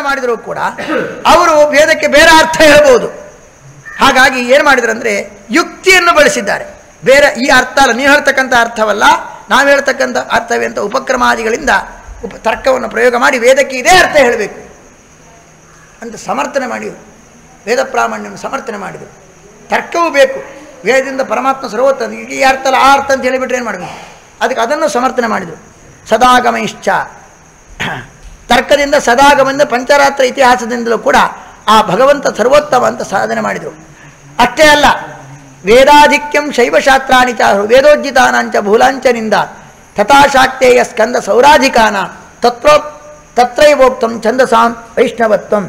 ಮಾಡಿದರೂ ಕೂಡ ಅವರು ವೇದಕ್ಕೆ ಬೇರೆ ಅರ್ಥ ಹೇಳ್ಬೋದು ಹಾಗಾಗಿ ಏನು ಮಾಡಿದ್ರಂದ್ರೆ ಯುಕ್ತಿಯನ್ನು ಬಳಸಿದ್ದಾರೆ ಬೇರೆ ಈ ಅರ್ಥ ಅಲ್ಲ ನೀವು ಹೇಳ್ತಕ್ಕಂಥ ಅರ್ಥವಲ್ಲ ನಾವು ಹೇಳ್ತಕ್ಕಂಥ ಅರ್ಥವೇ ಅಂತ ಉಪಕ್ರಮಾದಿಗಳಿಂದ ಉಪ ತರ್ಕವನ್ನು ಪ್ರಯೋಗ ಮಾಡಿ ವೇದಕ್ಕೆ ಇದೇ ಅರ್ಥ ಹೇಳಬೇಕು ಅಂತ ಸಮರ್ಥನೆ ಮಾಡಿದರು ವೇದ ಪ್ರಾಮಾಣ್ಯವನ್ನು ಸಮರ್ಥನೆ ಮಾಡಿದರು ತರ್ಕವೂ ಬೇಕು ವೇದದಿಂದ ಪರಮಾತ್ಮ ಸರ್ವೋತ್ತ ಈ ಅರ್ಥ ಅಲ್ಲ ಆ ಅರ್ಥ ಅಂತ ಹೇಳಿಬಿಟ್ರೆ ಏನು ಮಾಡಬೇಕು ಅದಕ್ಕೆ ಅದನ್ನು ಸಮರ್ಥನೆ ಮಾಡಿದರು ಸದಾಗಮ ಇಶ್ಚ ತರ್ಕದಿಂದ ಸದಾಗಮದಿಂದ ಪಂಚರಾತ್ರ ಇತಿಹಾಸದಿಂದಲೂ ಕೂಡ ಆ ಭಗವಂತ ಸರ್ವೋತ್ತಮ ಅಂತ ಸಾಧನೆ ಮಾಡಿದರು ಅಷ್ಟೇ ಅಲ್ಲ ವೇದಾಧಿಕ್ಯಂ ಶೈವಶಾಸ್ತ್ರಾಣಿ ಚ ವೇದೋಜ್ಜಿತಾನಾಂಚ ಭೂಲಾಂಚನಿಂದ ತಥಾಶಾಕ್ತೇಯ ಸ್ಕಂದ ಸೌರಾಧಿಕಾನ ತತ್ರೋ ತತ್ರೈವೋಕ್ತಂ ಛಂದಸಾಂ ವೈಷ್ಣವತ್ವಂ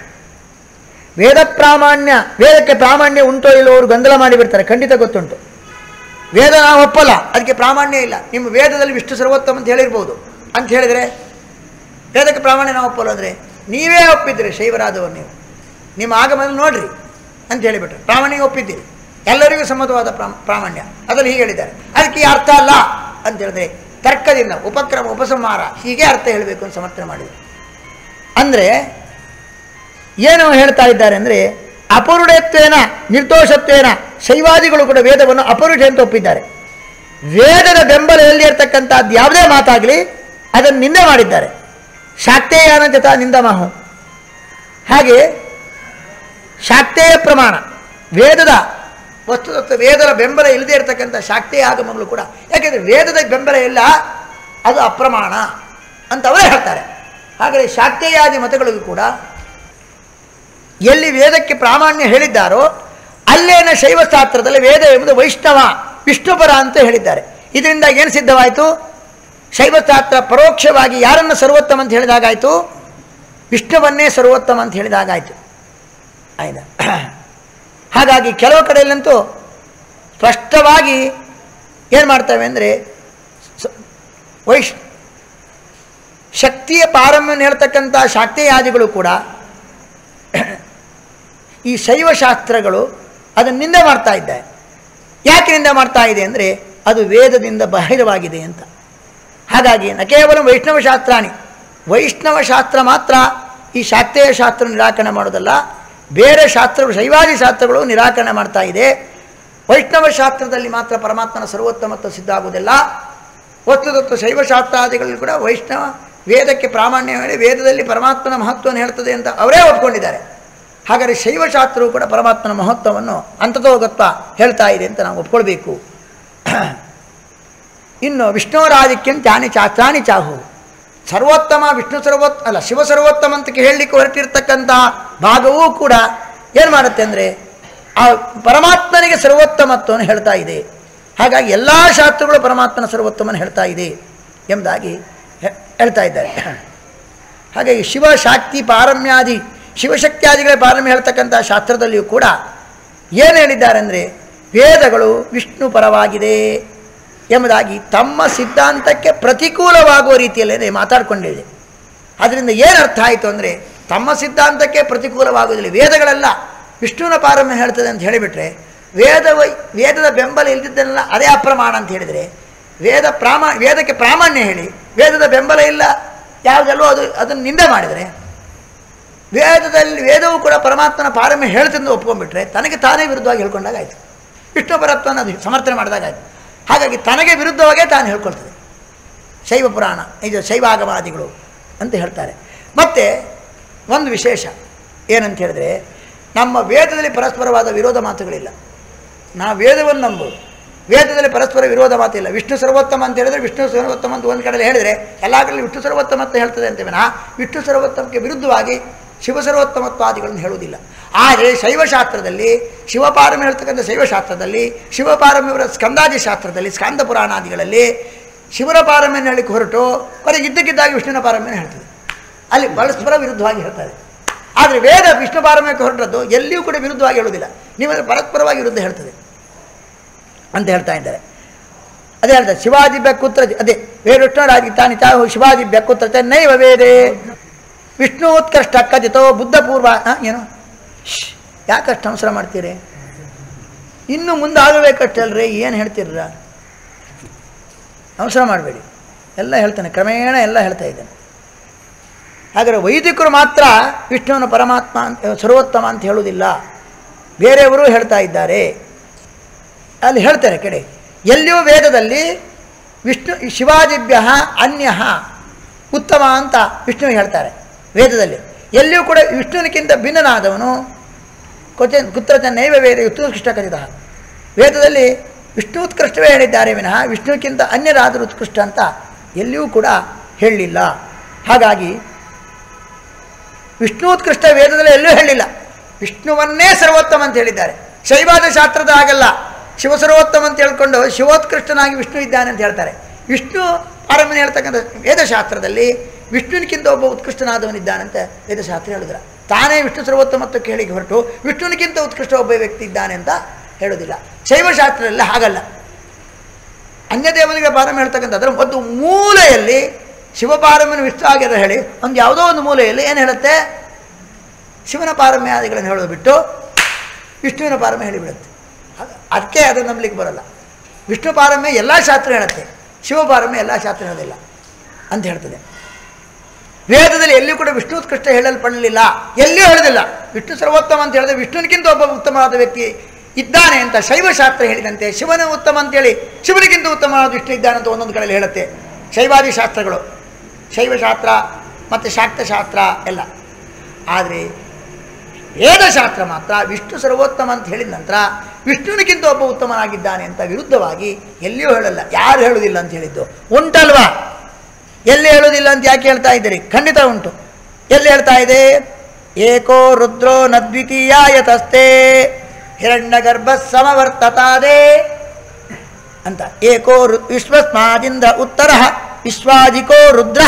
ವೇದ ಪ್ರಾಮಾಣ್ಯ ವೇದಕ್ಕೆ ಪ್ರಾಮಾಣ್ಯ ಉಂಟೋ ಇಲ್ಲೋ ಅವರು ಗೊಂದಲ ಮಾಡಿಬಿಡ್ತಾರೆ ಖಂಡಿತ ಗೊತ್ತುಂಟು ವೇದ ನಾವು ಒಪ್ಪಲ್ಲ ಅದಕ್ಕೆ ಪ್ರಾಮಾಣ್ಯ ಇಲ್ಲ ನಿಮ್ಮ ವೇದದಲ್ಲಿ ವಿಷ್ಣು ಸರ್ವೋತ್ತಮ ಅಂತ ಹೇಳಿರ್ಬೋದು ಅಂತ ಹೇಳಿದರೆ ವೇದಕ್ಕೆ ಪ್ರಾಮಾಣ್ಯ ನಾವು ಒಪ್ಪಲ್ಲ ಅಂದರೆ ನೀವೇ ಒಪ್ಪಿದ್ದೀರಿ ಶೈವರಾದವರು ನೀವು ನಿಮ್ಮ ಆಗಮನ ನೋಡ್ರಿ ಅಂತ ಹೇಳಿಬಿಟ್ರೆ ಪ್ರಾಮಾಣ್ಯ ಒಪ್ಪಿದ್ದೀರಿ ಎಲ್ಲರಿಗೂ ಸಮ್ಮತವಾದ ಪ್ರಾಮ್ ಪ್ರಾಮಾಣ್ಯ ಅದರಲ್ಲಿ ಹೀಗೆ ಹೇಳಿದ್ದಾರೆ ಅದಕ್ಕೆ ಈ ಅರ್ಥ ಅಲ್ಲ ಅಂತ ಹೇಳಿದ್ರೆ ತರ್ಕದಿಂದ ಉಪಕ್ರಮ ಉಪಸಂಹಾರ ಹೀಗೆ ಅರ್ಥ ಹೇಳಬೇಕು ಅಂತ ಸಮರ್ಥನೆ ಮಾಡಿದರು ಅಂದರೆ ಏನು ಹೇಳ್ತಾ ಇದ್ದಾರೆ ಅಂದರೆ ಅಪರುಢತ್ವೇನ ನಿರ್ದೋಷತ್ವೇನ ಶೈವಾದಿಗಳು ಕೂಡ ವೇದವನ್ನು ಅಪರುಷ ಅಂತ ಒಪ್ಪಿದ್ದಾರೆ ವೇದದ ಬೆಂಬಲ ಎಲ್ಲಿ ಇರ್ತಕ್ಕಂಥದ್ದು ಯಾವುದೇ ಮಾತಾಗಲಿ ಅದನ್ನು ನಿಂದೆ ಮಾಡಿದ್ದಾರೆ ಶಾಕ್ತೇಯನ ಜತ ನಿಂದಮಹು ಹಾಗೆ ಶಾಕ್ತೇಯ ಪ್ರಮಾಣ ವೇದದ ವಸ್ತುತತ್ವ ವೇದದ ಬೆಂಬಲ ಇಲ್ಲದೆ ಇರತಕ್ಕಂಥ ಶಾಕ್ತೇಯ ಆಗಮಗಳು ಕೂಡ ಯಾಕೆಂದರೆ ವೇದದ ಬೆಂಬಲ ಇಲ್ಲ ಅದು ಅಪ್ರಮಾಣ ಅಂತ ಅವರೇ ಹೇಳ್ತಾರೆ ಹಾಗಾದರೆ ಶಾಕ್ತೇಯಾದಿ ಮತಗಳಿಗೂ ಕೂಡ ಎಲ್ಲಿ ವೇದಕ್ಕೆ ಪ್ರಾಮಾಣ್ಯ ಹೇಳಿದ್ದಾರೋ ಅಲ್ಲೇನ ಶೈವಶಾಸ್ತ್ರದಲ್ಲಿ ವೇದ ಎಂಬುದು ವೈಷ್ಣವ ವಿಷ್ಣುಪರ ಅಂತ ಹೇಳಿದ್ದಾರೆ ಇದರಿಂದ ಏನು ಸಿದ್ಧವಾಯಿತು ಶೈವಶಾಸ್ತ್ರ ಪರೋಕ್ಷವಾಗಿ ಯಾರನ್ನು ಸರ್ವೋತ್ತಮ ಅಂತ ಹೇಳಿದಾಗಾಯಿತು ವಿಷ್ಣುವನ್ನೇ ಸರ್ವೋತ್ತಮ ಅಂತ ಹೇಳಿದಾಗಾಯಿತು ಆಯ್ತಾ ಹಾಗಾಗಿ ಕೆಲವು ಕಡೆಯಲ್ಲಂತೂ ಸ್ಪಷ್ಟವಾಗಿ ಏನು ಮಾಡ್ತವೆ ಅಂದರೆ ವೈಶ್ ಶಕ್ತಿಯ ಪಾರಮ್ಯವನ್ನು ಹೇಳ್ತಕ್ಕಂಥ ಶಾಕ್ತೇಯಾದಿಗಳು ಕೂಡ ಈ ಶೈವಶಾಸ್ತ್ರಗಳು ಅದನ್ನು ನಿಂದೆ ಮಾಡ್ತಾ ಇದ್ದಾರೆ ಯಾಕೆ ನಿಂದೆ ಮಾಡ್ತಾ ಇದೆ ಅಂದರೆ ಅದು ವೇದದಿಂದ ಬಾಹಿರವಾಗಿದೆ ಅಂತ ಹಾಗಾಗಿ ನ ಕೇವಲ ವೈಷ್ಣವ ಶಾಸ್ತ್ರಾಣಿ ವೈಷ್ಣವ ಶಾಸ್ತ್ರ ಮಾತ್ರ ಈ ಶಾಕ್ತೇಯ ಶಾಸ್ತ್ರ ನಿರಾಕರಣೆ ಮಾಡೋದಲ್ಲ ಬೇರೆ ಶಾಸ್ತ್ರಗಳು ಶೈವಾದಿ ಶಾಸ್ತ್ರಗಳು ನಿರಾಕರಣೆ ಮಾಡ್ತಾ ಇದೆ ವೈಷ್ಣವ ಶಾಸ್ತ್ರದಲ್ಲಿ ಮಾತ್ರ ಪರಮಾತ್ಮನ ಸರ್ವೋತ್ತಮತ್ವ ಸಿದ್ಧ ಆಗುವುದಿಲ್ಲ ವಸ್ತುತತ್ವ ಶೈವಶಾಸ್ತ್ರಾದಿಗಳಲ್ಲಿ ಕೂಡ ವೈಷ್ಣವ ವೇದಕ್ಕೆ ಪ್ರಾಮಾಣ್ಯ ಹೇಳಿ ವೇದದಲ್ಲಿ ಪರಮಾತ್ಮನ ಮಹತ್ವವನ್ನು ಹೇಳ್ತದೆ ಅಂತ ಅವರೇ ಒಪ್ಕೊಂಡಿದ್ದಾರೆ ಹಾಗಾದರೆ ಶೈವಶಾಸ್ತ್ರವು ಕೂಡ ಪರಮಾತ್ಮನ ಮಹತ್ವವನ್ನು ಅಂತತೋಗತ್ವ ಹೇಳ್ತಾ ಇದೆ ಅಂತ ನಾವು ಒಪ್ಕೊಳ್ಬೇಕು ಇನ್ನು ವಿಷ್ಣುವರಾಧಿಕ್ಯಂ ಚಾನಿ ಚಾಚಾನಿ ಚಾಹು ಸರ್ವೋತ್ತಮ ವಿಷ್ಣು ಸರ್ವೋತ್ ಅಲ್ಲ ಶಿವ ಸರ್ವೋತ್ತಮ ಅಂತ ಹೇಳಲಿಕ್ಕೆ ಹೊರಟಿರ್ತಕ್ಕಂಥ ಭಾಗವೂ ಕೂಡ ಏನು ಮಾಡುತ್ತೆ ಅಂದರೆ ಆ ಪರಮಾತ್ಮನಿಗೆ ಸರ್ವೋತ್ತಮತ್ವವನ್ನು ಹೇಳ್ತಾ ಇದೆ ಹಾಗಾಗಿ ಎಲ್ಲ ಶಾಸ್ತ್ರಗಳು ಪರಮಾತ್ಮನ ಸರ್ವೋತ್ತಮನ ಹೇಳ್ತಾ ಇದೆ ಎಂಬುದಾಗಿ ಹೆ- ಹೇಳ್ತಾ ಇದ್ದಾರೆ ಹಾಗಾಗಿ ಶಿವಶಾಕ್ತಿ ಪಾರಮ್ಯಾದಿ ಶಿವಶಕ್ತಿಯಾದಿಗಳ ಪಾರಮ್ಯ ಹೇಳ್ತಕ್ಕಂಥ ಶಾಸ್ತ್ರದಲ್ಲಿಯೂ ಕೂಡ ಏನು ಹೇಳಿದ್ದಾರೆ ಅಂದರೆ ವೇದಗಳು ವಿಷ್ಣು ಪರವಾಗಿದೆ ಎಂಬುದಾಗಿ ತಮ್ಮ ಸಿದ್ಧಾಂತಕ್ಕೆ ಪ್ರತಿಕೂಲವಾಗುವ ರೀತಿಯಲ್ಲೇ ಮಾತಾಡಿಕೊಂಡಿದೆ ಅದರಿಂದ ಏನು ಅರ್ಥ ಆಯಿತು ಅಂದರೆ ತಮ್ಮ ಸಿದ್ಧಾಂತಕ್ಕೆ ಪ್ರತಿಕೂಲವಾಗುವುದಿಲ್ಲ ವೇದಗಳೆಲ್ಲ ವಿಷ್ಣುವಿನ ಪಾರಮ್ಯ ಹೇಳ್ತದೆ ಅಂತ ಹೇಳಿಬಿಟ್ರೆ ವೇದ ವೈ ವೇದದ ಬೆಂಬಲ ಇಲ್ಲದಿದ್ದನ್ನೆಲ್ಲ ಅದೇ ಅಪ್ರಮಾಣ ಅಂತ ಹೇಳಿದರೆ ವೇದ ಪ್ರಾಮಾ ವೇದಕ್ಕೆ ಪ್ರಾಮಾಣ್ಯ ಹೇಳಿ ವೇದದ ಬೆಂಬಲ ಇಲ್ಲ ಯಾವುದೆಲ್ಲೋ ಅದು ಅದನ್ನು ನಿಂದೆ ಮಾಡಿದರೆ ವೇದದಲ್ಲಿ ವೇದವು ಕೂಡ ಪರಮಾತ್ಮನ ಪಾರಮ್ಯ ಹೇಳ್ತಿಂದು ಒಪ್ಕೊಂಡ್ಬಿಟ್ರೆ ತನಗೆ ತಾನೇ ವಿರುದ್ಧವಾಗಿ ಹೇಳ್ಕೊಂಡಾಗ ಆಯಿತು ವಿಷ್ಣು ಪರತ್ವನ ಅದು ಸಮರ್ಥನೆ ಮಾಡಿದಾಗ ಆಯಿತು ಹಾಗಾಗಿ ತನಗೆ ವಿರುದ್ಧವಾಗೇ ತಾನು ಹೇಳ್ಕೊಳ್ತದೆ ಶೈವ ಪುರಾಣ ಇದು ಶೈವಾಗಮಾದಿಗಳು ಅಂತ ಹೇಳ್ತಾರೆ ಮತ್ತು ಒಂದು ವಿಶೇಷ ಏನಂತ ಹೇಳಿದ್ರೆ ನಮ್ಮ ವೇದದಲ್ಲಿ ಪರಸ್ಪರವಾದ ವಿರೋಧ ಮಾತುಗಳಿಲ್ಲ ನಾವು ವೇದವನ್ನು ನಂಬೋದು ವೇದದಲ್ಲಿ ಪರಸ್ಪರ ವಿರೋಧ ಮಾತಿಲ್ಲ ವಿಷ್ಣು ಸರ್ವೋತ್ತಮ ಅಂತ ಹೇಳಿದ್ರೆ ವಿಷ್ಣು ಸರ್ವೋತ್ತಮ ಅಂತ ಒಂದು ಕಡೆಯಲ್ಲಿ ಹೇಳಿದರೆ ಎಲ್ಲ ಕಡೆ ವಿಷ್ಣು ಸರ್ವೋತ್ತಮ ಅಂತ ಹೇಳ್ತದೆ ಅಂತ ವಿನಃ ವಿಷ್ಣು ಸರ್ವೋತ್ತಮಕ್ಕೆ ವಿರುದ್ಧವಾಗಿ ಶಿವ ಸರ್ವೋತ್ತಮತ್ವಾದಿಗಳನ್ನು ಹೇಳುವುದಿಲ್ಲ ಆದರೆ ಶೈವಶಾಸ್ತ್ರದಲ್ಲಿ ಶಿವಪಾರಮ್ಯ ಹೇಳ್ತಕ್ಕಂಥ ಶೈವಶಾಸ್ತ್ರದಲ್ಲಿ ಶಿವಪಾರಮ್ಯವರ ಸ್ಕಂದಾದಿ ಶಾಸ್ತ್ರದಲ್ಲಿ ಸ್ಕಾಂದ ಪುರಾಣಾದಿಗಳಲ್ಲಿ ಶಿವನ ಪಾರಮ್ಯನ ಹೇಳಲಿಕ್ಕೆ ಹೊರಟು ಕೊನೆಗೆ ಇದ್ದಕ್ಕಿದ್ದಾಗಿ ವಿಷ್ಣುವಿನ ಪಾರಮ್ಯನ ಹೇಳ್ತದೆ ಅಲ್ಲಿ ಪರಸ್ಪರ ವಿರುದ್ಧವಾಗಿ ಹೇಳ್ತಾರೆ ಆದರೆ ವೇದ ವಿಷ್ಣು ಪಾರಮ್ಯಕ್ಕೆ ಹೊರಟದ್ದು ಎಲ್ಲಿಯೂ ಕೂಡ ವಿರುದ್ಧವಾಗಿ ಹೇಳುವುದಿಲ್ಲ ನೀವು ಅದು ಪರಸ್ಪರವಾಗಿ ವಿರುದ್ಧ ಹೇಳ್ತದೆ ಅಂತ ಹೇಳ್ತಾ ಇದ್ದಾರೆ ಅದೇ ಹೇಳ್ತಾರೆ ಶಿವಾಜಿ ಬೆಕ್ಕುತ್ರ ಅದೇ ವೇರುಷ್ಣರಾಗಿ ತಾನಿ ತಾವು ಶಿವಾಜಿ ಬೆಕ್ಕುತ್ರ ಚ ನೈವ ವೇದೇ ವಿಷ್ಣು ಉತ್ಕೃಷ್ಟ ಕಥಿತೋ ಬುದ್ಧ ಪೂರ್ವ ಆ, ಏನು ಶ್ಶ್, ಯಾಕಷ್ಟು ಅವಸರ ಮಾಡ್ತೀರಿ ಇನ್ನು ಮುಂದೆ ಆಗಬೇಕಷ್ಟಲ್ರಿ ಏನು ಹೇಳ್ತೀರ ಅವಸರ ಮಾಡಬೇಡಿ ಎಲ್ಲ ಹೇಳ್ತಾನೆ ಕ್ರಮೇಣ ಎಲ್ಲ ಹೇಳ್ತಾ ಇದ್ದಾನೆ ಹಾಗಾದರೆ ವೈದಿಕರು ಮಾತ್ರ ವಿಷ್ಣುವನ ಪರಮಾತ್ಮ ಅಂತ ಸರ್ವೋತ್ತಮ ಅಂತ ಹೇಳುವುದಿಲ್ಲ ಬೇರೆಯವರು ಹೇಳ್ತಾ ಇದ್ದಾರೆ ಅಲ್ಲಿ ಹೇಳ್ತಾರೆ ಕಡೆ ಎಲ್ಲಿಯೂ ವೇದದಲ್ಲಿ ವಿಷ್ಣು ಶಿವಾದಿಭ್ಯ ಅನ್ಯ ಉತ್ತಮ ಅಂತ ವಿಷ್ಣುವಿಗೆ ಹೇಳ್ತಾರೆ ವೇದದಲ್ಲಿ ಎಲ್ಲಿಯೂ ಕೂಡ ವಿಷ್ಣುವಿನಕ್ಕಿಂತ ಭಿನ್ನನಾದವನು ಕೊಚ ಕುತ್ರಚ ನೈವ ವೇದ ಉತ್ಕೃಷ್ಟ ಕಥಿತ ವೇದದಲ್ಲಿ ವಿಷ್ಣು ಉತ್ಕೃಷ್ಟವೇ ಹೇಳಿದ್ದಾರೆ ವಿನಃ ವಿಷ್ಣುವಿಗಿಂತ ಅನ್ಯರಾದರೂ ಉತ್ಕೃಷ್ಟ ಅಂತ ಎಲ್ಲಿಯೂ ಕೂಡ ಹೇಳಲಿಲ್ಲ ಹಾಗಾಗಿ ವಿಷ್ಣುತ್ಕೃಷ್ಟ ವೇದದಲ್ಲಿ ಎಲ್ಲೂ ಹೇಳಿಲ್ಲ ವಿಷ್ಣುವನ್ನೇ ಸರ್ವೋತ್ತಮ ಅಂತ ಹೇಳಿದ್ದಾರೆ ಶೈವಾದ ಶಾಸ್ತ್ರದ ಆಗಲ್ಲ ಶಿವ ಸರ್ವೋತ್ತಮ ಅಂತ ಹೇಳ್ಕೊಂಡು ಶಿವೋತ್ಕೃಷ್ಟನಾಗಿ ವಿಷ್ಣು ಇದ್ದಾನೆ ಅಂತ ಹೇಳ್ತಾರೆ ವಿಷ್ಣು ಪಾರಮ್ಯನ ಹೇಳ್ತಕ್ಕಂಥ ವೇದಶಾಸ್ತ್ರದಲ್ಲಿ ವಿಷ್ಣುವಿನಕ್ಕಿಂತ ಒಬ್ಬ ಉತ್ಕೃಷ್ಟನಾದವನಿದ್ದಾನಂತ ವೇದಶಾಸ್ತ್ರ ಹೇಳಿದ್ರ ತಾನೇ ವಿಷ್ಣು ಸರ್ವೋತ್ತಮತ್ವಕ್ಕೆ ಹೇಳಿ ಹೊರಟು ವಿಷ್ಣುವಿನಕ್ಕಿಂತ ಉತ್ಕೃಷ್ಟ ಒಬ್ಬ ವ್ಯಕ್ತಿ ಇದ್ದಾನೆ ಅಂತ ಹೇಳೋದಿಲ್ಲ ಶೈವಶಾಸ್ತ್ರದಲ್ಲಿ ಹಾಗಲ್ಲ ಅನ್ಯದೇವನಿಗೆ ಪಾರಮ್ಯ ಹೇಳ್ತಕ್ಕಂಥ ಅದರ ಒಂದು ಮೂಲೆಯಲ್ಲಿ ಶಿವಪಾರಮ್ಯನ ವಿಷ್ಣು ಆಗಿರೋ ಹೇಳಿ ಒಂದು ಯಾವುದೋ ಒಂದು ಮೂಲೆಯಲ್ಲಿ ಏನು ಹೇಳುತ್ತೆ ಶಿವನ ಪಾರಮ್ಯಾದಿಗಳನ್ನು ಹೇಳೋದು ಬಿಟ್ಟು ವಿಷ್ಣುವಿನ ಪಾರಮ್ಯ ಹೇಳಿಬಿಡುತ್ತೆ ಹಾಗ- ಅದಕ್ಕೆ ಅದನ್ನು ನಂಬಲಿಕ್ಕೆ ಬರಲ್ಲ ವಿಷ್ಣು ಪಾರಮ್ಯ ಎಲ್ಲ ಶಾಸ್ತ್ರ ಹೇಳುತ್ತೆ ಶಿವ ಪಾರಮ್ಯ ಎಲ್ಲ ಶಾಸ್ತ್ರ ಹೇಳೋದಿಲ್ಲ ಅಂತ ಹೇಳ್ತದೆ ವೇದದಲ್ಲಿ ಎಲ್ಲಿಯೂ ಕೂಡ ವಿಷ್ಣು ಉತ್ಕೃಷ್ಟ ಹೇಳಲ್ಪಡಲಿಲ್ಲ ಎಲ್ಲಿಯೂ ಹೇಳೋದಿಲ್ಲ ವಿಷ್ಣು ಸರ್ವೋತ್ತಮ ಅಂತ ಹೇಳಿದ್ರೆ ವಿಷ್ಣುವಿಗಿಂತ ಒಬ್ಬ ಉತ್ತಮವಾದ ವ್ಯಕ್ತಿ ಇದ್ದಾನೆ ಅಂತ ಶೈವಶಾಸ್ತ್ರ ಹೇಳಿದಂತೆ ಶಿವನ ಉತ್ತಮ ಅಂತೇಳಿ ಶಿವನಿಗಿಂತ ಉತ್ತಮವಾದ ವಿಷ್ಣು ಇದ್ದಾನೆ ಅಂತ ಒಂದೊಂದು ಕಡೆಯಲ್ಲಿ ಹೇಳುತ್ತೆ ಶೈವಾದಿ ಶಾಸ್ತ್ರಗಳು ಶೈವಶಾಸ್ತ್ರ ಮತ್ತು ಶಾಕ್ತಶಾಸ್ತ್ರ ಎಲ್ಲ ಆದರೆ ವೇದಶಾಸ್ತ್ರ ಮಾತ್ರ ವಿಷ್ಣು ಸರ್ವೋತ್ತಮ ಅಂತ ಹೇಳಿದ ನಂತರ ವಿಷ್ಣುವಿನಕ್ಕಿಂತ ಒಬ್ಬ ಉತ್ತಮನಾಗಿದ್ದಾನೆ ಅಂತ ವಿರುದ್ಧವಾಗಿ ಎಲ್ಲಿಯೂ ಹೇಳಲ್ಲ ಯಾರು ಹೇಳುವುದಿಲ್ಲ ಅಂತ ಹೇಳಿದ್ದು ಉಂಟಲ್ವಾ ಎಲ್ಲಿ ಹೇಳುವುದಿಲ್ಲ ಅಂತ ಯಾಕೆ ಹೇಳ್ತಾ ಇದ್ದೀರಿ ಖಂಡಿತ ಉಂಟು ಎಲ್ಲಿ ಹೇಳ್ತಾ ಇದೆ ಏಕೋ ರುದ್ರೋ ನದ್ವಿತೀಯಾಯತಸ್ತೆ ಹಿರಣ್ಯ ಗರ್ಭ ಸಮವರ್ತತಾದೆ ಅಂತ ಏಕೋ ರು ವಿಶ್ವಸ್ಮಾದಿಂದ ಉತ್ತರ ವಿಶ್ವಾದಿಕೋ ರುದ್ರ